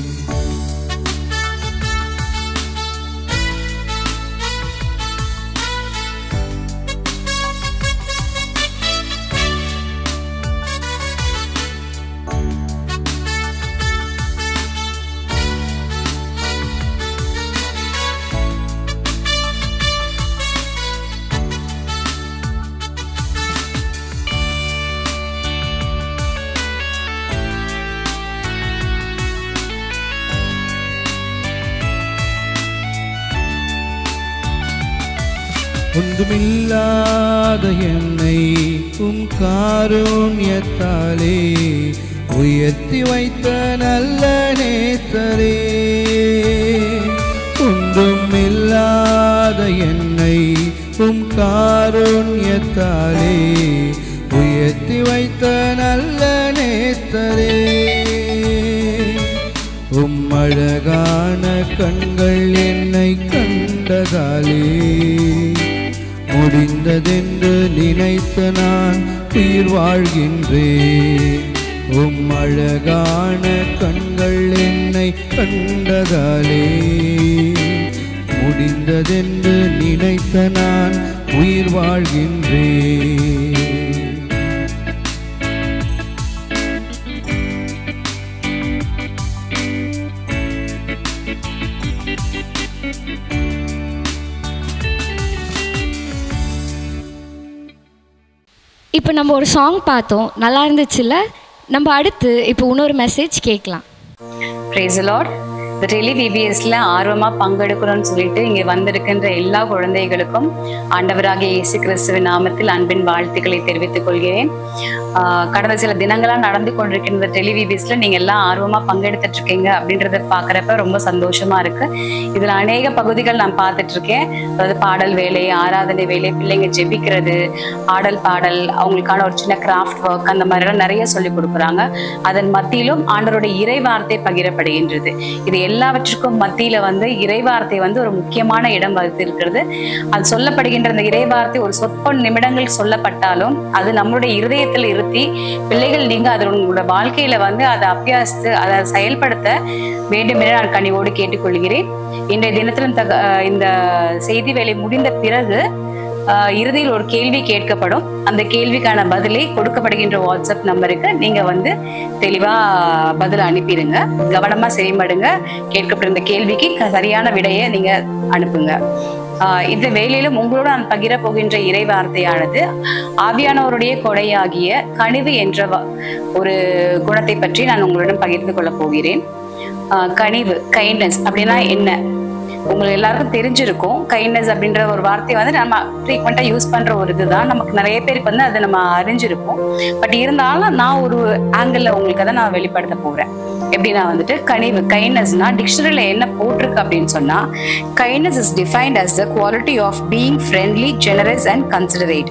ஒன்றுமில்லாத என்னை உம் காருண்யத்தாலே உயர்த்தி வைத்த நல்ல நேசரே ஒன்றுமில்லாத என்னை உம் காருண்யத்தாலே உயர்த்தி வைத்த நல்ல நேசரே உம் அழகான கண்கள் என்னை கண்டதாலே முடிந்ததென்று நினைத்த நான் உயிர் வாழ்கின்றேன் உம் அழகான கண்கள் என்னை கண்டதாலே முடிந்ததென்று நினைத்த நான் உயிர் வாழ்கின்றேன் இப்போ நம்ம ஒரு சாங் பார்த்தோம் நல்லா இருந்துச்சுல்ல நம்ம அடுத்து இப்போ இன்னொரு மெசேஜ் கேட்கலாம் praise the லார்ட் இந்த டெலி விபிஎஸ்ல ஆர்வமாக பங்கெடுக்கணும்னு சொல்லிட்டு இங்கே வந்திருக்கின்ற எல்லா குழந்தைகளுக்கும் ஆண்டவராகிய இயேசு கிறிஸ்துவின் நாமத்தில் அன்பின் வாழ்த்துக்களை தெரிவித்துக் கொள்கிறேன் ஆஹ் கடந்த சில தினங்களாக நடந்து கொண்டிருக்கின்ற டெலி விபிஎஸ்ல நீங்க எல்லாம் ஆர்வமாக பங்கெடுத்துட்டு இருக்கீங்க அப்படின்றத பார்க்குறப்ப ரொம்ப சந்தோஷமா இருக்கு இதுல அநேக பகுதிகள் நான் பார்த்துட்டு இருக்கேன் அதாவது பாடல் வேலை ஆராதனை வேலை பிள்ளைங்க ஜெபிக்கிறது ஆடல் பாடல் அவங்களுக்கான ஒரு சின்ன கிராஃப்ட் ஒர்க் அந்த மாதிரிலாம் நிறைய சொல்லி கொடுக்குறாங்க அதன் மத்தியிலும் ஆண்டவருடைய இறைவார்த்தை பகிரப்படுகின்றது இது எல்லாவற்றுக்கும் மத்தியில வந்து இறைவார்த்தை வந்து ஒரு முக்கியமான இடம் வகித்திருக்கிறது அது சொல்லப்படுகின்ற அந்த இறைவார்த்தை ஒரு சொற்ப நிமிடங்கள் சொல்லப்பட்டாலும் அது நம்மளுடைய இருதயத்தில் இருத்தி பிள்ளைகள் நீங்க அதனோட வாழ்க்கையில வந்து அதை அபியாசித்து அதை செயல்படுத்த வேண்டும் என நான் கனிவோடு கேட்டுக்கொள்கிறேன் இன்றைய தினத்தில் இந்த அஹ் இந்த செய்தி வேலை முடிந்த பிறகு ஆஹ் இறுதியில் ஒரு கேள்வி கேட்கப்படும் அந்த கேள்விக்கான பதிலை கொடுக்கப்படுகின்ற வாட்ஸ்அப் நம்பருக்கு நீங்க வந்து தெளிவா பதில் அனுப்பிடுங்க கவனமா செவிமடுங்க கேட்கப்படும் இந்த கேள்விக்கு க- சரியான விடையை நீங்க அனுப்புங்க ஆஹ் இந்த வேலையிலும் உங்களோடு நான் பகிர போகின்ற இறை வார்த்தையானது ஆவியானவருடைய கொடையாகிய கனிவு என்ற வ- ஒரு குணத்தை பற்றி நான் உங்களுடன் பகிர்ந்து கொள்ள போகிறேன் ஆஹ் கனிவு கைண்ட்னஸ் அப்படின்னா என்ன உங்களுக்கு எல்லாருக்கும் தெரிஞ்சிருக்கும் கைண்ட்னஸ் அப்படின்ற ஒரு வார்த்தை வந்து நம்ம ஃப்ரீக்வெண்ட்டாக யூஸ் பண்ணுற ஒரு இதுதான் நமக்கு நிறைய பேருக்கு வந்து அதை நம்ம அறிஞ்சிருப்போம் பட் இருந்தாலும் நான் ஒரு ஆங்கிளில் உங்களுக்கு அதை நான் வெளிப்படுத்த போகிறேன் எப்படின்னா வந்துட்டு கனிவு கைண்ட்னஸ்னா டிக்ஷனரியில் என்ன போட்டிருக்கு அப்படின்னு சொன்னால் kindness is defined as the quality of being friendly generous and considerate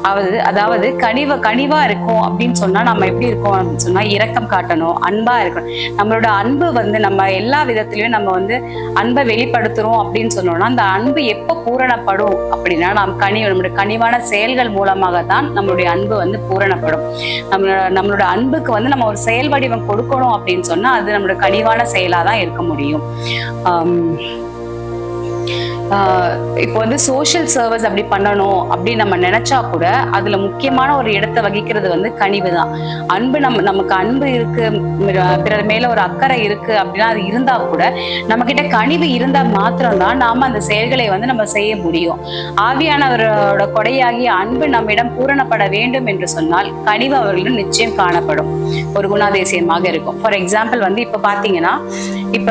அதாவது அதாவது கனிவ கனிவா இருக்கும் அப்படின்னு சொன்னா நம்ம எப்படி இருக்கோம் அப்படின்னு சொன்னா இரக்கம் காட்டணும் அன்பா இருக்கணும் நம்மளோட அன்பு வந்து நம்ம எல்லா விதத்திலயும் நம்ம வந்து அன்பை வெளிப்படுத்துறோம் அப்படின்னு சொன்னோம்னா அந்த அன்பு எப்ப பூரணப்படும் அப்படின்னா நாம் கனி நம்மளுடைய கனிவான செயல்கள் மூலமாக தான் நம்மளுடைய அன்பு வந்து பூரணப்படும் நம்மளோட நம்மளோட அன்புக்கு வந்து நம்ம ஒரு செயல் வடிவம் கொடுக்கணும் அப்படின்னு சொன்னா அது நம்மளோட கனிவான செயலா தான் இருக்க முடியும் ஆம், ஆஹ் இப்போ வந்து சோஷியல் சர்வீஸ் அப்படி பண்ணணும் அப்படின்னு நம்ம நினைச்சா கூட அதுல முக்கியமான ஒரு இடத்தை வகிக்கிறது வந்து கனிவு தான் அன்பு நம்ம நமக்கு அன்பு இருக்கு மிர- பிறர் மேல ஒரு அக்கறை இருக்கு அப்படின்னா அது இருந்தா கூட நம்ம கிட்ட கனிவு இருந்தா மாத்திரம்தான் நாம அந்த செயல்களை வந்து நம்ம செய்ய முடியும் ஆவியானவரோட கொடையாகிய அன்பு நம்மிடம் பூரணப்பட வேண்டும் என்று சொன்னால் கனிவு அவர்களிடம் நிச்சயம் காணப்படும் ஒரு குணாதிசயமாக இருக்கும் ஃபார் எக்ஸாம்பிள் வந்து இப்ப பாத்தீங்கன்னா இப்ப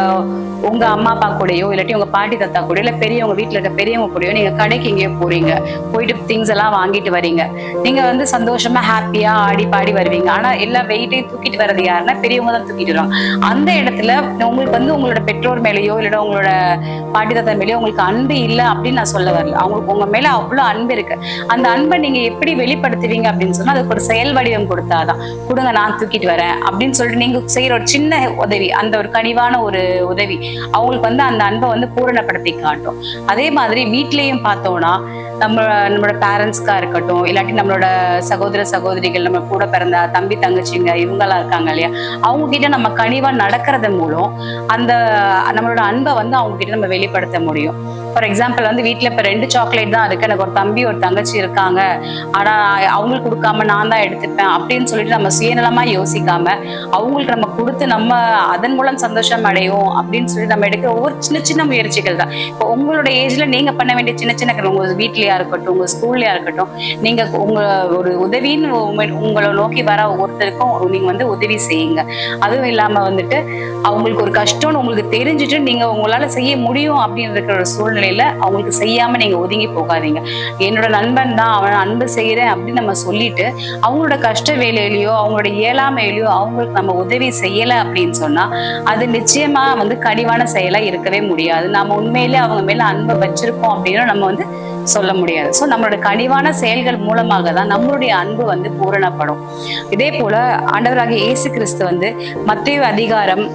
உங்க அம்மா அப்பா கூடயோ இல்லாட்டி உங்க பாட்டி தாத்தா கூட இல்ல பெரியவங்க வீட்ல இருக்க பெரியவங்க கூடயோ நீங்க கடைக்கு எங்கேயோ போறீங்க போயிட்டு திங்ஸ் எல்லாம் வாங்கிட்டு வரீங்க நீங்க வந்து சந்தோஷமா ஹாப்பியா ஆடி பாடி வருவீங்க ஆனா எல்லா வெயிட்டையும் தூக்கிட்டு வர்றது யாருன்னா பெரியவங்க தான் தூக்கிட்டு வருவாங்க அந்த இடத்துல உங்களுக்கு வந்து உங்களோட பெற்றோர் மேலேயோ இல்ல உங்களோட பாட்டி தாத்தா மேலேயோ உங்களுக்கு அன்பு இல்லை அப்படின்னு நான் சொல்ல வரல அவங்களுக்கு உங்க மேல அவ்வளவு அன்பு இருக்கு அந்த அன்பை நீங்க எப்படி வெளிப்படுத்துவீங்க அப்படின்னு சொன்னா அதுக்கு ஒரு செயல் வடிவம் கொடுத்தாதான் கொடுங்க நான் தூக்கிட்டு வரேன் அப்படின்னு சொல்லிட்டு நீங்க செய்யற ஒரு சின்ன உதவி அந்த ஒரு கனிவான ஒரு உதவி அவங்களுக்கு வந்து அந்த அன்பை வந்து பூரணப்படுத்தி காட்டும் அதே மாதிரி வீட்லயும் பார்த்தோம்னா நம்ம நம்மளோட பேரண்ட்ஸ்க்கா இருக்கட்டும் இல்லாட்டி நம்மளோட சகோதர சகோதரிகள் நம்ம கூட பிறந்த தம்பி தங்கச்சிங்க இவங்கெல்லாம் இருக்காங்க இல்லையா அவங்க கிட்ட நம்ம கனிவா நடக்கிறது மூலம் அந்த நம்மளோட அன்பை வந்து அவங்க கிட்ட நம்ம வெளிப்படுத்த முடியும் ஃபார் எக்ஸாம்பிள் வந்து வீட்ல இப்ப ரெண்டு சாக்லேட் தான் இருக்கு எனக்கு ஒரு தம்பி ஒரு தங்கச்சி இருக்காங்க ஆனா அவங்களுக்கு கொடுக்காம நான் தான் எடுத்துப்பேன் அப்படின்னு சொல்லிட்டு நம்ம சுயநலமா யோசிக்காம அவங்களுக்கு நம்ம கொடுத்து நம்ம அதன் மூலம் சந்தோஷம் அடையும் அப்படின்னு சொல்லி நம்ம எடுக்கிற ஒவ்வொரு சின்ன சின்ன முயற்சிகள் தான் இப்போ உங்களோட ஏஜ்ல நீங்க பண்ண வேண்டிய சின்ன சின்ன காரியம், உங்க வீட்லயா இருக்கட்டும் உங்க ஸ்கூல்லயா இருக்கட்டும் நீங்க உங்க ஒரு உதவின்னு உங்க- உங்களை நோக்கி வர ஒருத்தருக்கும் நீங்க வந்து உதவி செய்யுங்க அதுவும் இல்லாம வந்துட்டு அவங்களுக்கு ஒரு கஷ்டம்னு உங்களுக்கு தெரிஞ்சுட்டு நீங்க உங்களால செய்ய முடியும் அப்படின்னு இருக்கிற ஒரு சூழ்நிலையில அவங்களுக்கு செய்யாம நீங்க ஒதுங்கி போகாதீங்க என்னோட நண்பன் தான் அவன் அன்பு செய்யறேன் அப்படின்னு நம்ம சொல்லிட்டு அவங்களோட கஷ்ட வேலையிலயோ அவங்களோட இயலாமையிலயோ அவங்களுக்கு நம்ம உதவி செய்யல அப்படின்னு சொன்னா அது நிச்சயமா வந்து கனிவான செயலா இருக்கவே முடியாது நாம உண்மையிலே அவங்க மேல அன்பை வச்சிருக்கோம் அப்படின்னு நம்ம வந்து சொல்ல முடியாது ஸோ நம்மளோட கனிவான செயல்கள் மூலமாக தான் நம்மளுடைய அன்பு வந்து பூரணப்படும் இதே போல ஆண்டவராகிய இயேசு கிறிஸ்து வந்து மத்தேயு அதிகாரம்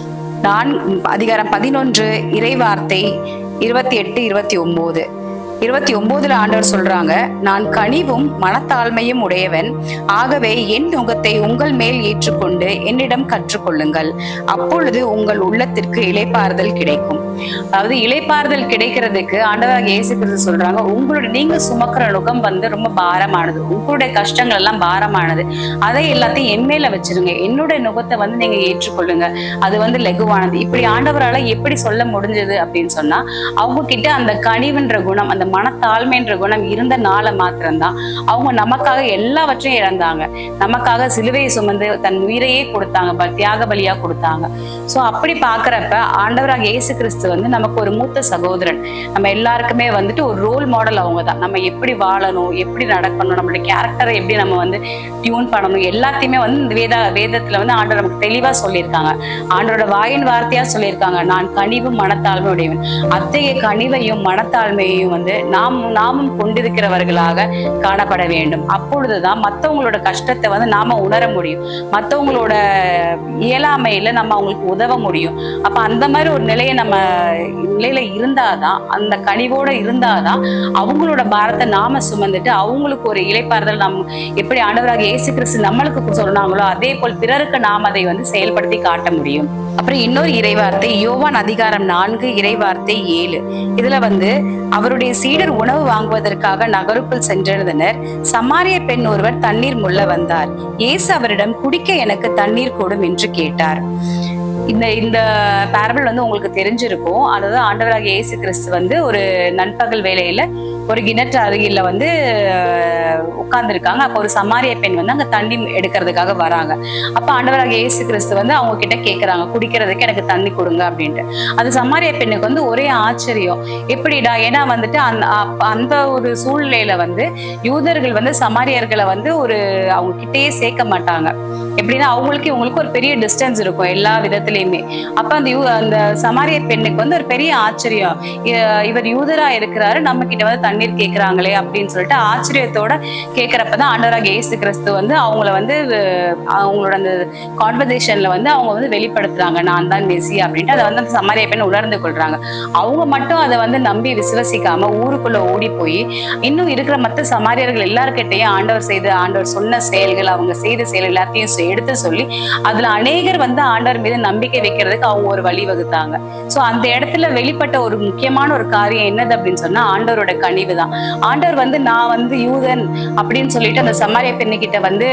நான் அதிகாரம் பதினொன்று இறைவார்த்தை இருபத்தி எட்டு இருபத்தி ஒன்பது இருபத்தி ஒன்பதுல ஆண்டவர் சொல்றாங்க நான் கனிவும் மனத்தாழ்மையும் உடையவன் ஆகவே என் நுகத்தை உங்கள் மேல் ஏற்றுக்கொண்டு என்னிடம் கற்றுக்கொள்ளுங்கள் அப்பொழுது உங்கள் உள்ளத்திற்கு இளைப்பாறுதல் கிடைக்கும் அதாவது இளைப்பாறுதல் கிடைக்கிறதுக்கு ஆண்டவராக இயேசு கிறிஸ்து சொல்றாங்க உங்களுடைய நீங்க சுமக்கிற நுகம் வந்து ரொம்ப பாரமானது உங்களுடைய கஷ்டங்கள் எல்லாம் பாரமானது அதை எல்லாத்தையும் என் மேல வச்சிருங்க என்னுடைய நுகத்தை வந்து நீங்க ஏற்றுக்கொள்ளுங்க அது வந்து லெகுவானது இப்படி ஆண்டவரால எப்படி சொல்ல முடிஞ்சது அப்படின்னு சொன்னா அவங்க கிட்ட அந்த கனிவுன்ற குணம் அந்த மனத்தாழ்மைன்ற குணம் இருந்த நாளை மாத்திரம்தான் அவங்க நமக்காக எல்லாவற்றையும் இழந்தாங்க நமக்காக சிலுவையை சுமந்து தன் உயிரையே கொடுத்தாங்க ப- தியாக பலியா கொடுத்தாங்க சோ அப்படி பாக்குறப்ப ஆண்டவராக இயேசு கிறிஸ்து வந்து நமக்கு ஒரு மூத்த சகோதரன் நம்ம எல்லாருக்குமே வந்துட்டு ஒரு ரோல் மாடல் அவங்க தான் நம்ம எப்படி வாழணும் எப்படி நடக்கணும் நம்மளுடைய கேரக்டரை எப்படி நம்ம வந்து டியூன் பண்ணணும் எல்லாத்தையுமே வந்து இந்த வேத வேதத்துல வந்து ஆண்டவர் நமக்கு தெளிவா சொல்லியிருக்காங்க ஆண்டவரோட வாயின் வார்த்தையா சொல்லியிருக்காங்க நான் கனிவு மனத்தாழ்மை உடையவன் அத்தகைய கனிவையும் மனத்தாழ்மையையும் வந்து நாம் நாமும் கொண்டிருக்கிறவர்களாக காணப்பட வேண்டும் அப்பொழுதுதான் மத்தவங்களோட கஷ்டத்தை வந்து நாம உணர முடியும் மத்தவங்களோட இயலாமையில நம்ம அவங்களுக்கு உதவ முடியும் அப்ப அந்த மாதிரி ஒரு நிலையை நம்ம நிலையில இருந்தாதான் அந்த கனிவோட இருந்தாதான் அவங்களோட பாரத்தை நாம சுமந்துட்டு அவங்களுக்கு ஒரு இலைப்பாறுதல் நம் எப்படி ஆண்டவராக இயேசு கிறிஸ்து நம்மளுக்கு சொன்னாங்களோ அதே போல் பிறருக்கு நாம் அதை வந்து செயல்படுத்தி காட்ட முடியும் அப்புறம் இன்னொரு இறைவார்த்தை யோவான் அதிகாரம் நான்கு இறைவார்த்தை ஏழு இதுல வந்து அவருடைய சீடர் உணவு வாங்குவதற்காக நகருக்குள் சென்றிருந்தனர் சமாரிய பெண் ஒருவர் தண்ணீர் முள்ள வந்தார் இயேசு அவரிடம் குடிக்க எனக்கு தண்ணீர் கொடும் என்று கேட்டார் இந்த இந்த பேரபிள் வந்து உங்களுக்கு தெரிஞ்சிருக்கும் அதுதான் ஆண்டவராக இயேசு கிறிஸ்து வந்து ஒரு நண்பகல் வேலையில ஒரு கிணற்று அருகில வந்து உட்கார்ந்துருக்காங்க அப்போ ஒரு சமாரிய பெண் வந்து அங்க தண்ணி எடுக்கிறதுக்காக வராங்க அப்ப ஆண்டவராக இயேசு கிறிஸ்து வந்து அவங்க கிட்ட கேக்குறாங்க குடிக்கிறதுக்கு எனக்கு தண்ணி கொடுங்க அப்படின்ட்டு அது சமாரிய பெண்ணுக்கு வந்து ஒரே ஆச்சரியம் எப்படிடா ஏன்னா வந்துட்டு அந்த அப்ப அந்த ஒரு சூழ்நிலையில வந்து யூதர்கள் வந்து சமாரியர்களை வந்து ஒரு அவங்க கிட்டேயே சேர்க்க மாட்டாங்க எப்படின்னா அவங்களுக்கு இவங்களுக்கு ஒரு பெரிய டிஸ்டன்ஸ் இருக்கும் எல்லா விதத்துலயும் இடத்துலயுமே அப்ப அந்த யூ- அந்த சமாரிய பெண்ணுக்கு வந்து ஒரு பெரிய ஆச்சரியம் இ- இவர் யூதரா இருக்கிறாரு நம்ம கிட்ட வந்து தண்ணீர் கேக்குறாங்களே அப்படின்னு சொல்லிட்டு ஆச்சரியத்தோட கேக்குறப்பதான் ஆண்டவராக இயேசு கிறிஸ்து வந்து அவங்கள வந்து அஹ், அவங்களோட அந்த கான்வர்சேஷன்ல வந்து அவங்க வந்து வெளிப்படுத்துறாங்க நான் தான் மெஸ்ஸி அப்படின்ட்டு அதை வந்து அந்த சமாரிய பெண் உணர்ந்து கொள்றாங்க அவங்க மட்டும் அதை வந்து நம்பி விசுவசிக்காம ஊருக்குள்ள ஓடி போய் இன்னும் இருக்கிற மத்த சமாரியர்கள் எல்லார்கிட்டையும் ஆண்டவர் செய்த ஆண்டவர் சொன்ன செயல்கள் அவங்க செய்த செயல் எல்லாத்தையும் செ- எடுத்து சொல்லி அதுல அநேகர் வந்து ஆண்டவர் மீது நம்பிக்கை வைக்கிறதுக்கு அவங்க ஒரு வழி வகுத்தாங்க சோ அந்த இடத்துல வெளிப்பட்ட ஒரு முக்கியமான ஒரு காரியம் என்னது அப்படின்னு சொன்னா ஆண்டவரோட கனிவு தான் ஆண்டவர் வந்து நான் வந்து யூதன் அப்படின்னு சொல்லிட்டு அந்த சமாரிய பெண்ணுகிட்ட வந்து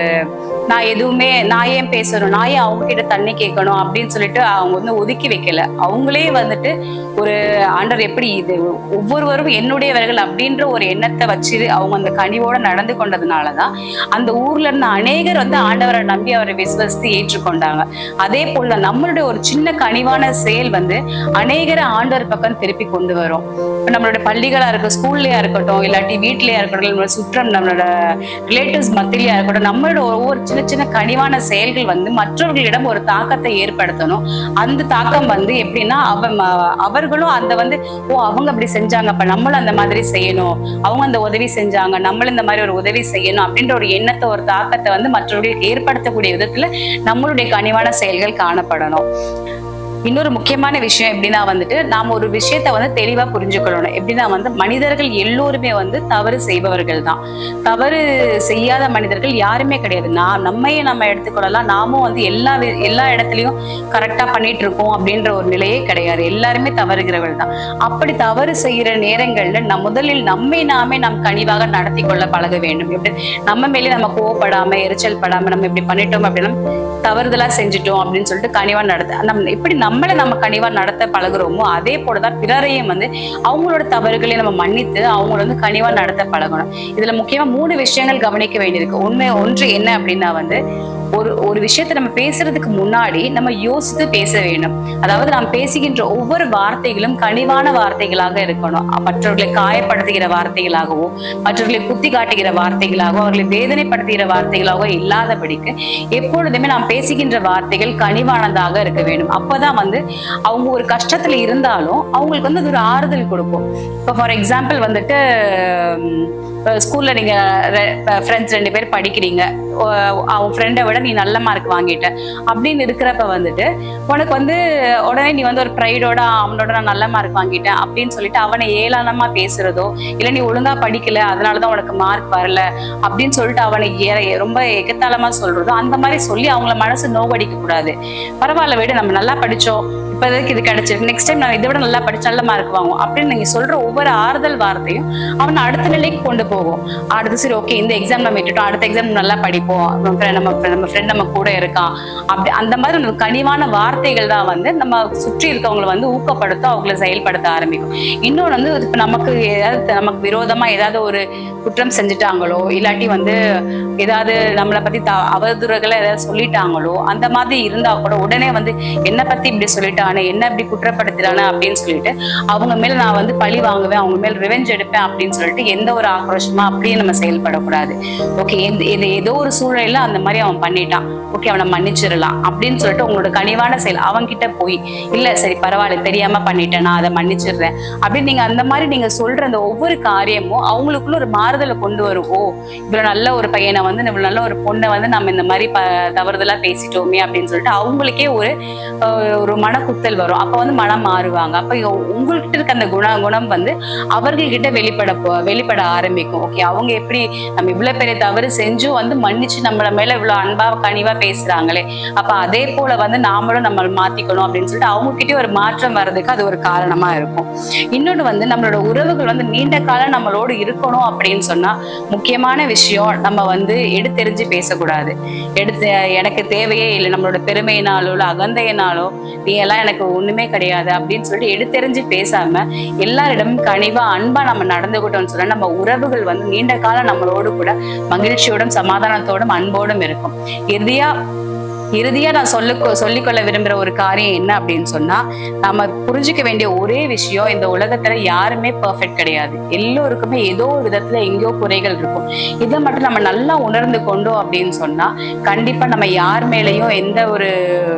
நான் எதுவுமே நான் ஏன் பேசணும் நான் ஏன் அவங்க கிட்ட தண்ணி கேட்கணும் அப்படின்னு சொல்லிட்டு அவங்க வந்து ஒதுக்கி வைக்கல அவங்களே வந்துட்டு ஒரு ஆண்டவர் எப்படி இது ஒவ்வொருவரும் என்னுடையவர்கள் அப்படின்ற ஒரு எண்ணத்தை வச்சு அவங்க அந்த கனிவோட நடந்து கொண்டதுனாலதான் அந்த ஊர்ல இருந்த அநேகர் வந்து ஆண்டவரை நம்பி அவரை விசுவசித்து ஏற்றுக்கொண்டாங்க அதே போல நம்மளுடைய ஒரு சின்ன கனிவான செயல் வந்து அநேகரை ஆண்டவர் பக்கம் திருப்பி கொண்டு வரும் இப்ப நம்மளோட பள்ளிகளா இருக்கும் ஸ்கூல்லயா இருக்கட்டும் இல்லாட்டி வீட்லயா இருக்கட்டும் நம்மளோட சுற்றம் நம்மளோட ரிலேட்டிவ்ஸ் மத்தியிலயா இருக்கட்டும் நம்மளோட ஒவ்வொரு சின்ன சின்ன கனிவான செயல்கள் வந்து மற்றவர்களிடம் ஒரு தாக்கத்தை ஏற்படுத்தணும் அந்த தாக்கம் வந்து எப்படின்னா அவ ம- அவர்களும் அந்த வந்து ஓ அவங்க அப்படி செஞ்சாங்க அப்ப நம்மளும் அந்த மாதிரி செய்யணும் அவங்க அந்த உதவி செஞ்சாங்க நம்மளும் இந்த மாதிரி ஒரு உதவி செய்யணும் அப்படின்ற ஒரு எண்ணத்தை ஒரு தாக்கத்தை வந்து மற்றவர்களுக்கு ஏற்படுத்தக்கூடிய விதத்துல நம்மளுடைய கனிவான செயல்கள் காணப்படணும் இன்னொரு முக்கியமான விஷயம் எப்படின்னா வந்துட்டு நாம ஒரு விஷயத்த வந்து தெளிவா புரிஞ்சுக்கொள்ளணும் எப்படின்னா வந்து மனிதர்கள் எல்லோருமே வந்து தவறு செய்பவர்கள் தான் தவறு செய்யாத மனிதர்கள் யாருமே கிடையாது நான் நம்மையே நம்ம எடுத்துக்கொள்ளலாம் நாமும் வந்து எல்லா வி- எல்லா இடத்துலயும் கரெக்டா பண்ணிட்டு இருக்கோம் அப்படின்ற ஒரு நிலையே கிடையாது எல்லாருமே தவறுகிறவர்கள் தான் அப்படி தவறு செய்யற நேரங்கள்ல நம் முதலில் நம்மை நாமே நாம் கனிவாக நடத்தி கொள்ள பழக வேண்டும் எப்படி நம்ம மேலே நம்ம கோவப்படாம எரிச்சல் படாம நம்ம இப்படி பண்ணிட்டோம் அப்படின்னா தவறுதலா செஞ்சுட்டோம் அப்படின்னு சொல்லிட்டு கனிவா நடத்த நம்ம எப்படி நம்மளை நம்ம கனிவா நடத்த பழகுறோமோ அதே போலதான் பிறரையும் வந்து அவங்களோட தவறுகளை நம்ம மன்னித்து அவங்கள வந்து கனிவா நடத்த பழகணும் இதுல முக்கியமா மூணு விஷயங்கள் கவனிக்க வேண்டியிருக்கு உண்மை ஒன்று என்ன அப்படின்னா வந்து ஒரு ஒரு விஷயத்தை நம்ம பேசுறதுக்கு முன்னாடி நம்ம யோசித்து பேச வேண்டும் அதாவது நாம் பேசுகின்ற ஒவ்வொரு வார்த்தைகளும் கனிவான வார்த்தைகளாக இருக்கணும் மற்றவர்களை காயப்படுத்துகிற வார்த்தைகளாகவோ மற்றவர்களை குத்தி காட்டுகிற வார்த்தைகளாகவோ அவர்களை வேதனைப்படுத்துகிற வார்த்தைகளாகவோ இல்லாதபடிக்கு எப்பொழுதுமே நாம் பேசுகின்ற வார்த்தைகள் கனிவானதாக இருக்க வேண்டும் அப்பதான் வந்து அவங்க ஒரு கஷ்டத்துல இருந்தாலும் அவங்களுக்கு வந்து அது ஒரு ஆறுதல் கொடுக்கும் இப்போ ஃபார் எக்ஸாம்பிள் வந்துட்டு ஸ்கூல்ல நீங்க ஃப்ரெண்ட்ஸ் ரெண்டு பேர் படிக்கிறீங்க ஒ- அவன் ஃப்ரெண்டை விட நீ நல்ல மார்க் வாங்கிட்ட அப்படின்னு இருக்கிறப்ப வந்துட்டு உனக்கு வந்து உடனே நீ வந்து ஒரு ப்ரைடோட அவனோட நான் நல்ல மார்க் வாங்கிட்டேன் அப்படின்னு சொல்லிட்டு அவனை ஏளனமா பேசுறதோ இல்லை நீ ஒழுங்கா படிக்கல அதனாலதான் உனக்கு மார்க் வரல அப்படின்னு சொல்லிட்டு அவனை ஏ- ரொம்ப எகத்தாளமா சொல்றதோ அந்த மாதிரி சொல்லி அவங்கள மனசு நோவடிக்க கூடாது பரவாயில்ல விடு நம்ம நல்லா படிச்சோம் இப்போதைக்கு இது கிடைச்சிருக்கு நெக்ஸ்ட் டைம் நான் இதை விட நல்லா படிச்சு நல்ல மார்க் வாங்குவோம் அப்படின்னு நீங்க சொல்ற ஒவ்வொரு ஆறுதல் வார்த்தையும் அவனை அடுத்த நிலைக்கு கொண்டு போகும் அடுத்து சரி ஓகே இந்த எக்ஸாம் நம்ம விட்டுட்டோம் அடுத்த எக்ஸாம் நல்லா படிப்போம் நம்ம friend- நம்ம friend- நம்ம ஃப்ரெண்ட் நம்ம கூட இருக்கான் அப்படி அந்த மாதிரி ஒரு கனிவான வார்த்தைகள் தான் வந்து நம்ம சுற்றி இருக்கவங்களை வந்து ஊக்கப்படுத்த அவங்கள செயல்படுத்த ஆரம்பிக்கும் இன்னொன்று வந்து இப்போ நமக்கு ஏதாவது நமக்கு விரோதமா ஏதாவது ஒரு குற்றம் செஞ்சுட்டாங்களோ இல்லாட்டி வந்து ஏதாவது நம்மளை பத்தி த அவதூறுகளை ஏதாவது சொல்லிட்டாங்களோ அந்த மாதிரி இருந்தா கூட உடனே வந்து என்னை பத்தி இப்படி சொல்லிட்டானே என்ன இப்படி குற்றப்படுத்துறானே அப்படின்னு சொல்லிட்டு அவங்க மேல நான் வந்து பழி வாங்குவேன் அவங்க மேல ரிவெஞ்ச் எடுப்பேன் அப்படின்னு சொல்லிட்டு எந்த ஒரு ஆக்ரோஷமா அப்படியே நம்ம செயல்படக்கூடாது ஓகே இது ஏதோ ஒரு சூழ்நிலையில அந்த மாதிரி அவன் பண்ணிட்டான் ஓகே அவனை மன்னிச்சிடலாம் அப்படின்னு சொல்லிட்டு உங்களோட கனிவான செயல் அவன் கிட்ட போய் இல்ல சரி பரவாயில்ல தெரியாம பண்ணிட்டேன் நான் அதை மன்னிச்சிடுறேன் அப்படின்னு நீங்க அந்த மாதிரி நீங்க சொல்ற அந்த ஒவ்வொரு காரியமும் அவங்களுக்குள்ள ஒரு மாறுதலை கொண்டு வரும் ஓ இவ்வளவு நல்ல ஒரு பையனை வந்து இவ்வளவு நல்ல ஒரு பொண்ணை வந்து நம்ம இந்த மாதிரி ப தவறுதலா பேசிட்டோமே அப்படின்னு சொல்லிட்டு அவங்களுக்கே ஒரு அஹ், ஒரு மனக்குத்தல் வரும் அப்ப வந்து மனம் மாறுவாங்க அப்ப இங்க உங்கள்கிட்ட இருக்க அந்த குண குணம் வந்து அவர்கள்கிட்ட வெளிப்பட போ- வெளிப்பட ஆரம்பிக்கும் ஓகே அவங்க எப்படி நம்ம இவ்வளவு பெரிய தவறு செஞ்சும் வந்து மன்னிச்சு நம்மள மேல இவ்வளவு அன்பா கனிவா பேசுறாங்களே அப்ப அதே போல வந்து நாமளும் நம்ம மாத்திக்கணும் அப்படின்னு சொல்லிட்டு அவங்க கிட்டே ஒரு மாற்றம் வர்றதுக்கு அது ஒரு காரணமா இருக்கும் இன்னொன்னு வந்து நம்மளோட உறவுகள் வந்து நீண்ட காலம் நம்மளோடு இருக்கணும் அப்படின்னு சொன்னா முக்கியமான விஷயம் நம்ம வந்து எடுத்தெறிஞ்சு பேசக்கூடாது எடுத்து எனக்கு தேவையே இல்லை நம்மளோட பெருமையினாலோ இல்லை அகந்தையினாலோ நீ எல்லாம் எனக்கு ஒண்ணுமே கிடையாது அப்படின்னு சொல்லிட்டு எடுத்தெறிஞ்சு பேசாம எல்லாரிடமும் கனிவா அன்பா நம்ம நடந்துகிட்டோம்னு சொன்னா நம்ம உறவுகள் வந்து நீண்ட காலம் நம்மளோடு கூட மகிழ்ச்சியோடும் சமாதானத்தோடும் அன்போடும் இருக்கும் இறுதியா இறுதியா நான் சொல்ல சொல்லிக்கொள்ள விரும்புற ஒரு காரியம் என்ன அப்படின்னு சொன்னா நம்ம புரிஞ்சுக்க வேண்டிய ஒரே விஷயம் இந்த உலகத்துல யாருமே பெர்ஃபெக்ட் கிடையாது எல்லோருக்குமே ஏதோ ஒரு விதத்துல எங்கேயோ குறைகள் இருக்கும் இதை மட்டும் நம்ம நல்லா உணர்ந்து கொண்டோம் அப்படின்னு சொன்னா கண்டிப்பா நம்ம யார் மேலேயும் எந்த ஒரு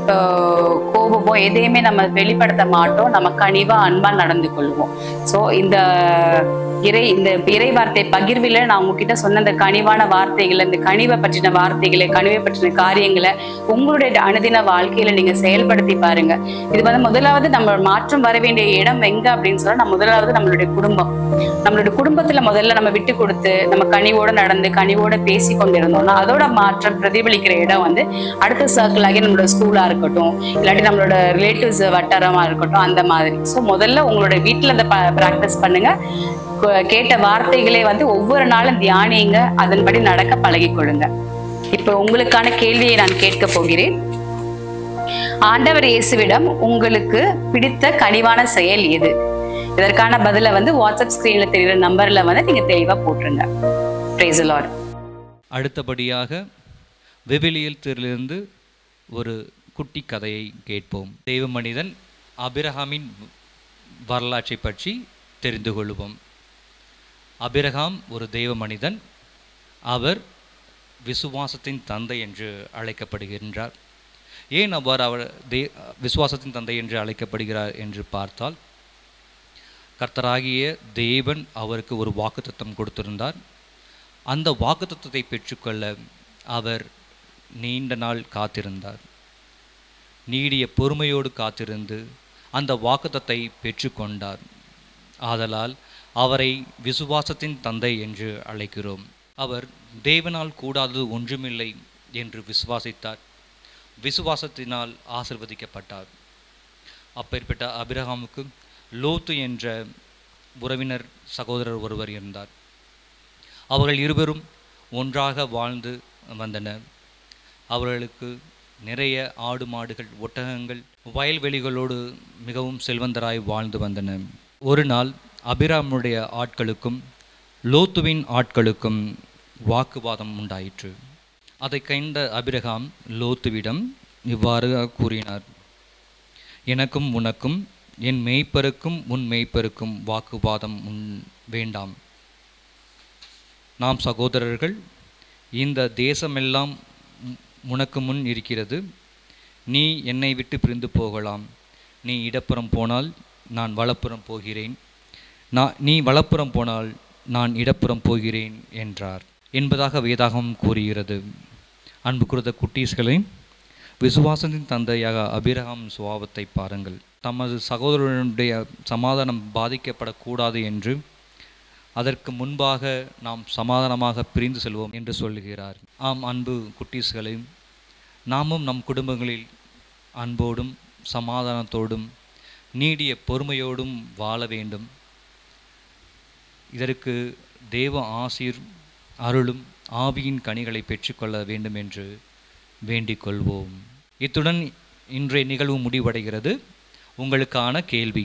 ஆஹ், கோபமோ எதையுமே நம்ம வெளிப்படுத்த மாட்டோம் நம்ம கனிவா அன்பா நடந்து கொள்வோம் ஸோ இந்த இறை இந்த இறை வார்த்தை பகிர்வில் நான் உங்ககிட்ட சொன்ன இந்த கனிவான வார்த்தைகளை இந்த கனிவை பற்றின வார்த்தைகளை கனிவை பற்றின காரியங்களை உங்களுடைய அனுதின வாழ்க்கையில நீங்க செயல்படுத்தி பாருங்க இது வந்து முதலாவது நம்ம மாற்றம் வர வேண்டிய இடம் எங்க அப்படின்னு சொன்னா நம்ம முதலாவது நம்மளுடைய குடும்பம் நம்மளுடைய குடும்பத்துல முதல்ல நம்ம விட்டு கொடுத்து நம்ம கனிவோட நடந்து கனிவோட பேசி கொண்டிருந்தோம்னா அதோட மாற்றம் பிரதிபலிக்கிற இடம் வந்து அடுத்த சர்க்கிள் ஆகி நம்மளோட ஸ்கூலா இருக்கட்டும் இல்லாட்டி நம்மளோட ரிலேட்டிவ்ஸ் வட்டாரமா இருக்கட்டும் அந்த மாதிரி ஸோ முதல்ல உங்களோட வீட்டுல அதை ப்ராக்டிஸ் பண்ணுங்க கு- கேட்ட வார்த்தைகளே வந்து ஒவ்வொரு நாளும் தியானிங்க அதன்படி நடக்க பழகிக்கொள்ளுங்க இப்போ உங்களுக்கான கேள்வியை நான் கேட்க போகிறேன் ஆண்டவர் இயேசுவிடம் உங்களுக்கு பிடித்த கனிவான செயல் எது இதற்கான பதிலை வந்து வாட்ஸ்அப் ஸ்கிரீன்ல தெரியுற நம்பர்ல வந்து நீங்க தெளிவா போட்டுருங்க பிரைஸ் லார்ட் அடுத்தபடியாக விவிலியத்திலிருந்து ஒரு குட்டி கதையை கேட்போம் தெய்வ மனிதன் அபிரகாமின் வரலாற்றை பற்றி தெரிந்து கொள்வோம் அபிரகாம் ஒரு தெய்வ மனிதன் அவர் விசுவாசத்தின் தந்தை என்று அழைக்கப்படுகின்றார் ஏன் அவர் அவர் தே விசுவாசத்தின் தந்தை என்று அழைக்கப்படுகிறார் என்று பார்த்தால் கர்த்தராகிய தேவன் அவருக்கு ஒரு வாக்குத்தத்தம் கொடுத்திருந்தார் அந்த வாக்குத்தத்தத்தை பெற்றுக்கொள்ள அவர் நீண்ட நாள் காத்திருந்தார் நீடிய பொறுமையோடு காத்திருந்து அந்த வாக்குத்தத்தை பெற்றுக்கொண்டார் ஆதலால் அவரை விசுவாசத்தின் தந்தை என்று அழைக்கிறோம் அவர் தேவனால் கூடாதது ஒன்றுமில்லை என்று விசுவாசித்தார் விசுவாசத்தினால் ஆசிர்வதிக்கப்பட்டார் அப்பேற்பட்ட அபிரகாமுக்கு லோத்து என்ற உறவினர் சகோதரர் ஒருவர் இருந்தார் அவர்கள் இருவரும் ஒன்றாக வாழ்ந்து வந்தனர் அவர்களுக்கு நிறைய ஆடு மாடுகள் ஒட்டகங்கள் வயல்வெளிகளோடு மிகவும் செல்வந்தராய் வாழ்ந்து வந்தனர் ஒரு நாள் அபிராமுடைய ஆட்களுக்கும் லோத்துவின் ஆட்களுக்கும் வாக்குவாதம் உண்டாயிற்று அதை கண்ட அபிரகாம் லோத்துவிடம் இவ்வாறு கூறினார் எனக்கும் உனக்கும் என் மேய்ப்பருக்கும் உன் மேய்ப்பருக்கும் வாக்குவாதம் உன் வேண்டாம் நாம் சகோதரர்கள் இந்த தேசமெல்லாம் உ- உனக்கு முன் இருக்கிறது நீ என்னை விட்டு பிரிந்து போகலாம் நீ இடப்புறம் போனால் நான் வலப்புறம் போகிறேன் நான் நீ வலப்புறம் போனால் நான் இடப்புறம் போகிறேன் என்றார் என்பதாக வேதாகம் கூறுகிறது அன்பு குறித்த குட்டீஸ்களை விசுவாசத்தின் தந்தையாக அபிரகாம் சுபாவத்தை பாருங்கள் தமது சகோதரனுடைய சமாதானம் பாதிக்கப்படக்கூடாது என்று அதற்கு முன்பாக நாம் சமாதானமாக பிரிந்து செல்வோம் என்று சொல்லுகிறார் ஆம் அன்பு குட்டீஸ்களை நாமும் நம் குடும்பங்களில் அன்போடும் சமாதானத்தோடும் நீடிய பொறுமையோடும் வாழ வேண்டும் இதற்கு தேவ ஆசீர் அருளும் ஆவியின் கனிகளை பெற்றுக்கொள்ள வேண்டும் என்று வேண்டிக் கொள்வோம் இத்துடன் இன்றைய நிகழ்வு முடிவடைகிறது உங்களுக்கான கேள்வி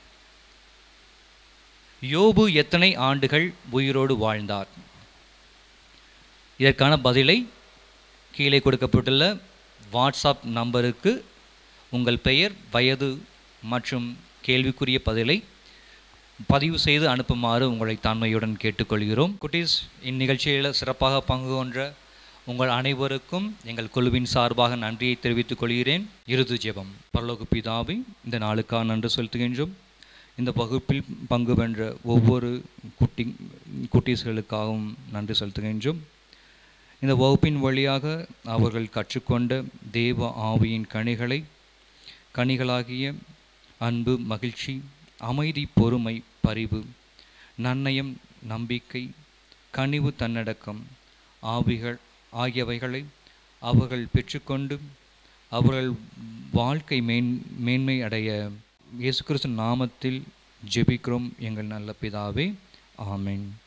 யோபு எத்தனை ஆண்டுகள் உயிரோடு வாழ்ந்தார் இதற்கான பதிலை கீழே கொடுக்கப்பட்டுள்ள வாட்ஸ்அப் நம்பருக்கு உங்கள் பெயர் வயது மற்றும் கேள்விக்குரிய பதிலை பதிவு செய்து அனுப்புமாறு உங்களை தாண்மையுடன் கேட்டுக்கொள்கிறோம் குட்டீஸ் இந்நிகழ்ச்சியில் சிறப்பாக பங்கு கொன்ற உங்கள் அனைவருக்கும் எங்கள் குழுவின் சார்பாக நன்றியை தெரிவித்துக் கொள்கிறேன் இறுதி ஜெபம் பரலோக பிதாவை இந்த நாளுக்காக நன்றி செலுத்துகின்றோம் இந்த வகுப்பில் பங்கு பெற்ற ஒவ்வொரு குட்டி குட்டீஸ்களுக்காகவும் நன்றி செலுத்துகின்றோம் இந்த வகுப்பின் வழியாக அவர்கள் கற்றுக்கொண்ட தேவ ஆவியின் கனிகளை கனிகளாகிய அன்பு மகிழ்ச்சி அமைதி பொறுமை பரிவு நன்னயம் நம்பிக்கை கனிவு தன்னடக்கம் ஆவிகள் ஆகியவைகளை அவர்கள் பெற்றுக்கொண்டு அவர்கள் வாழ்க்கை மேன் மேன்மை அடைய இயேசு கிறிஸ்து நாமத்தில் ஜெபிக்கிறோம் எங்கள் நல்ல பிதாவே ஆமென்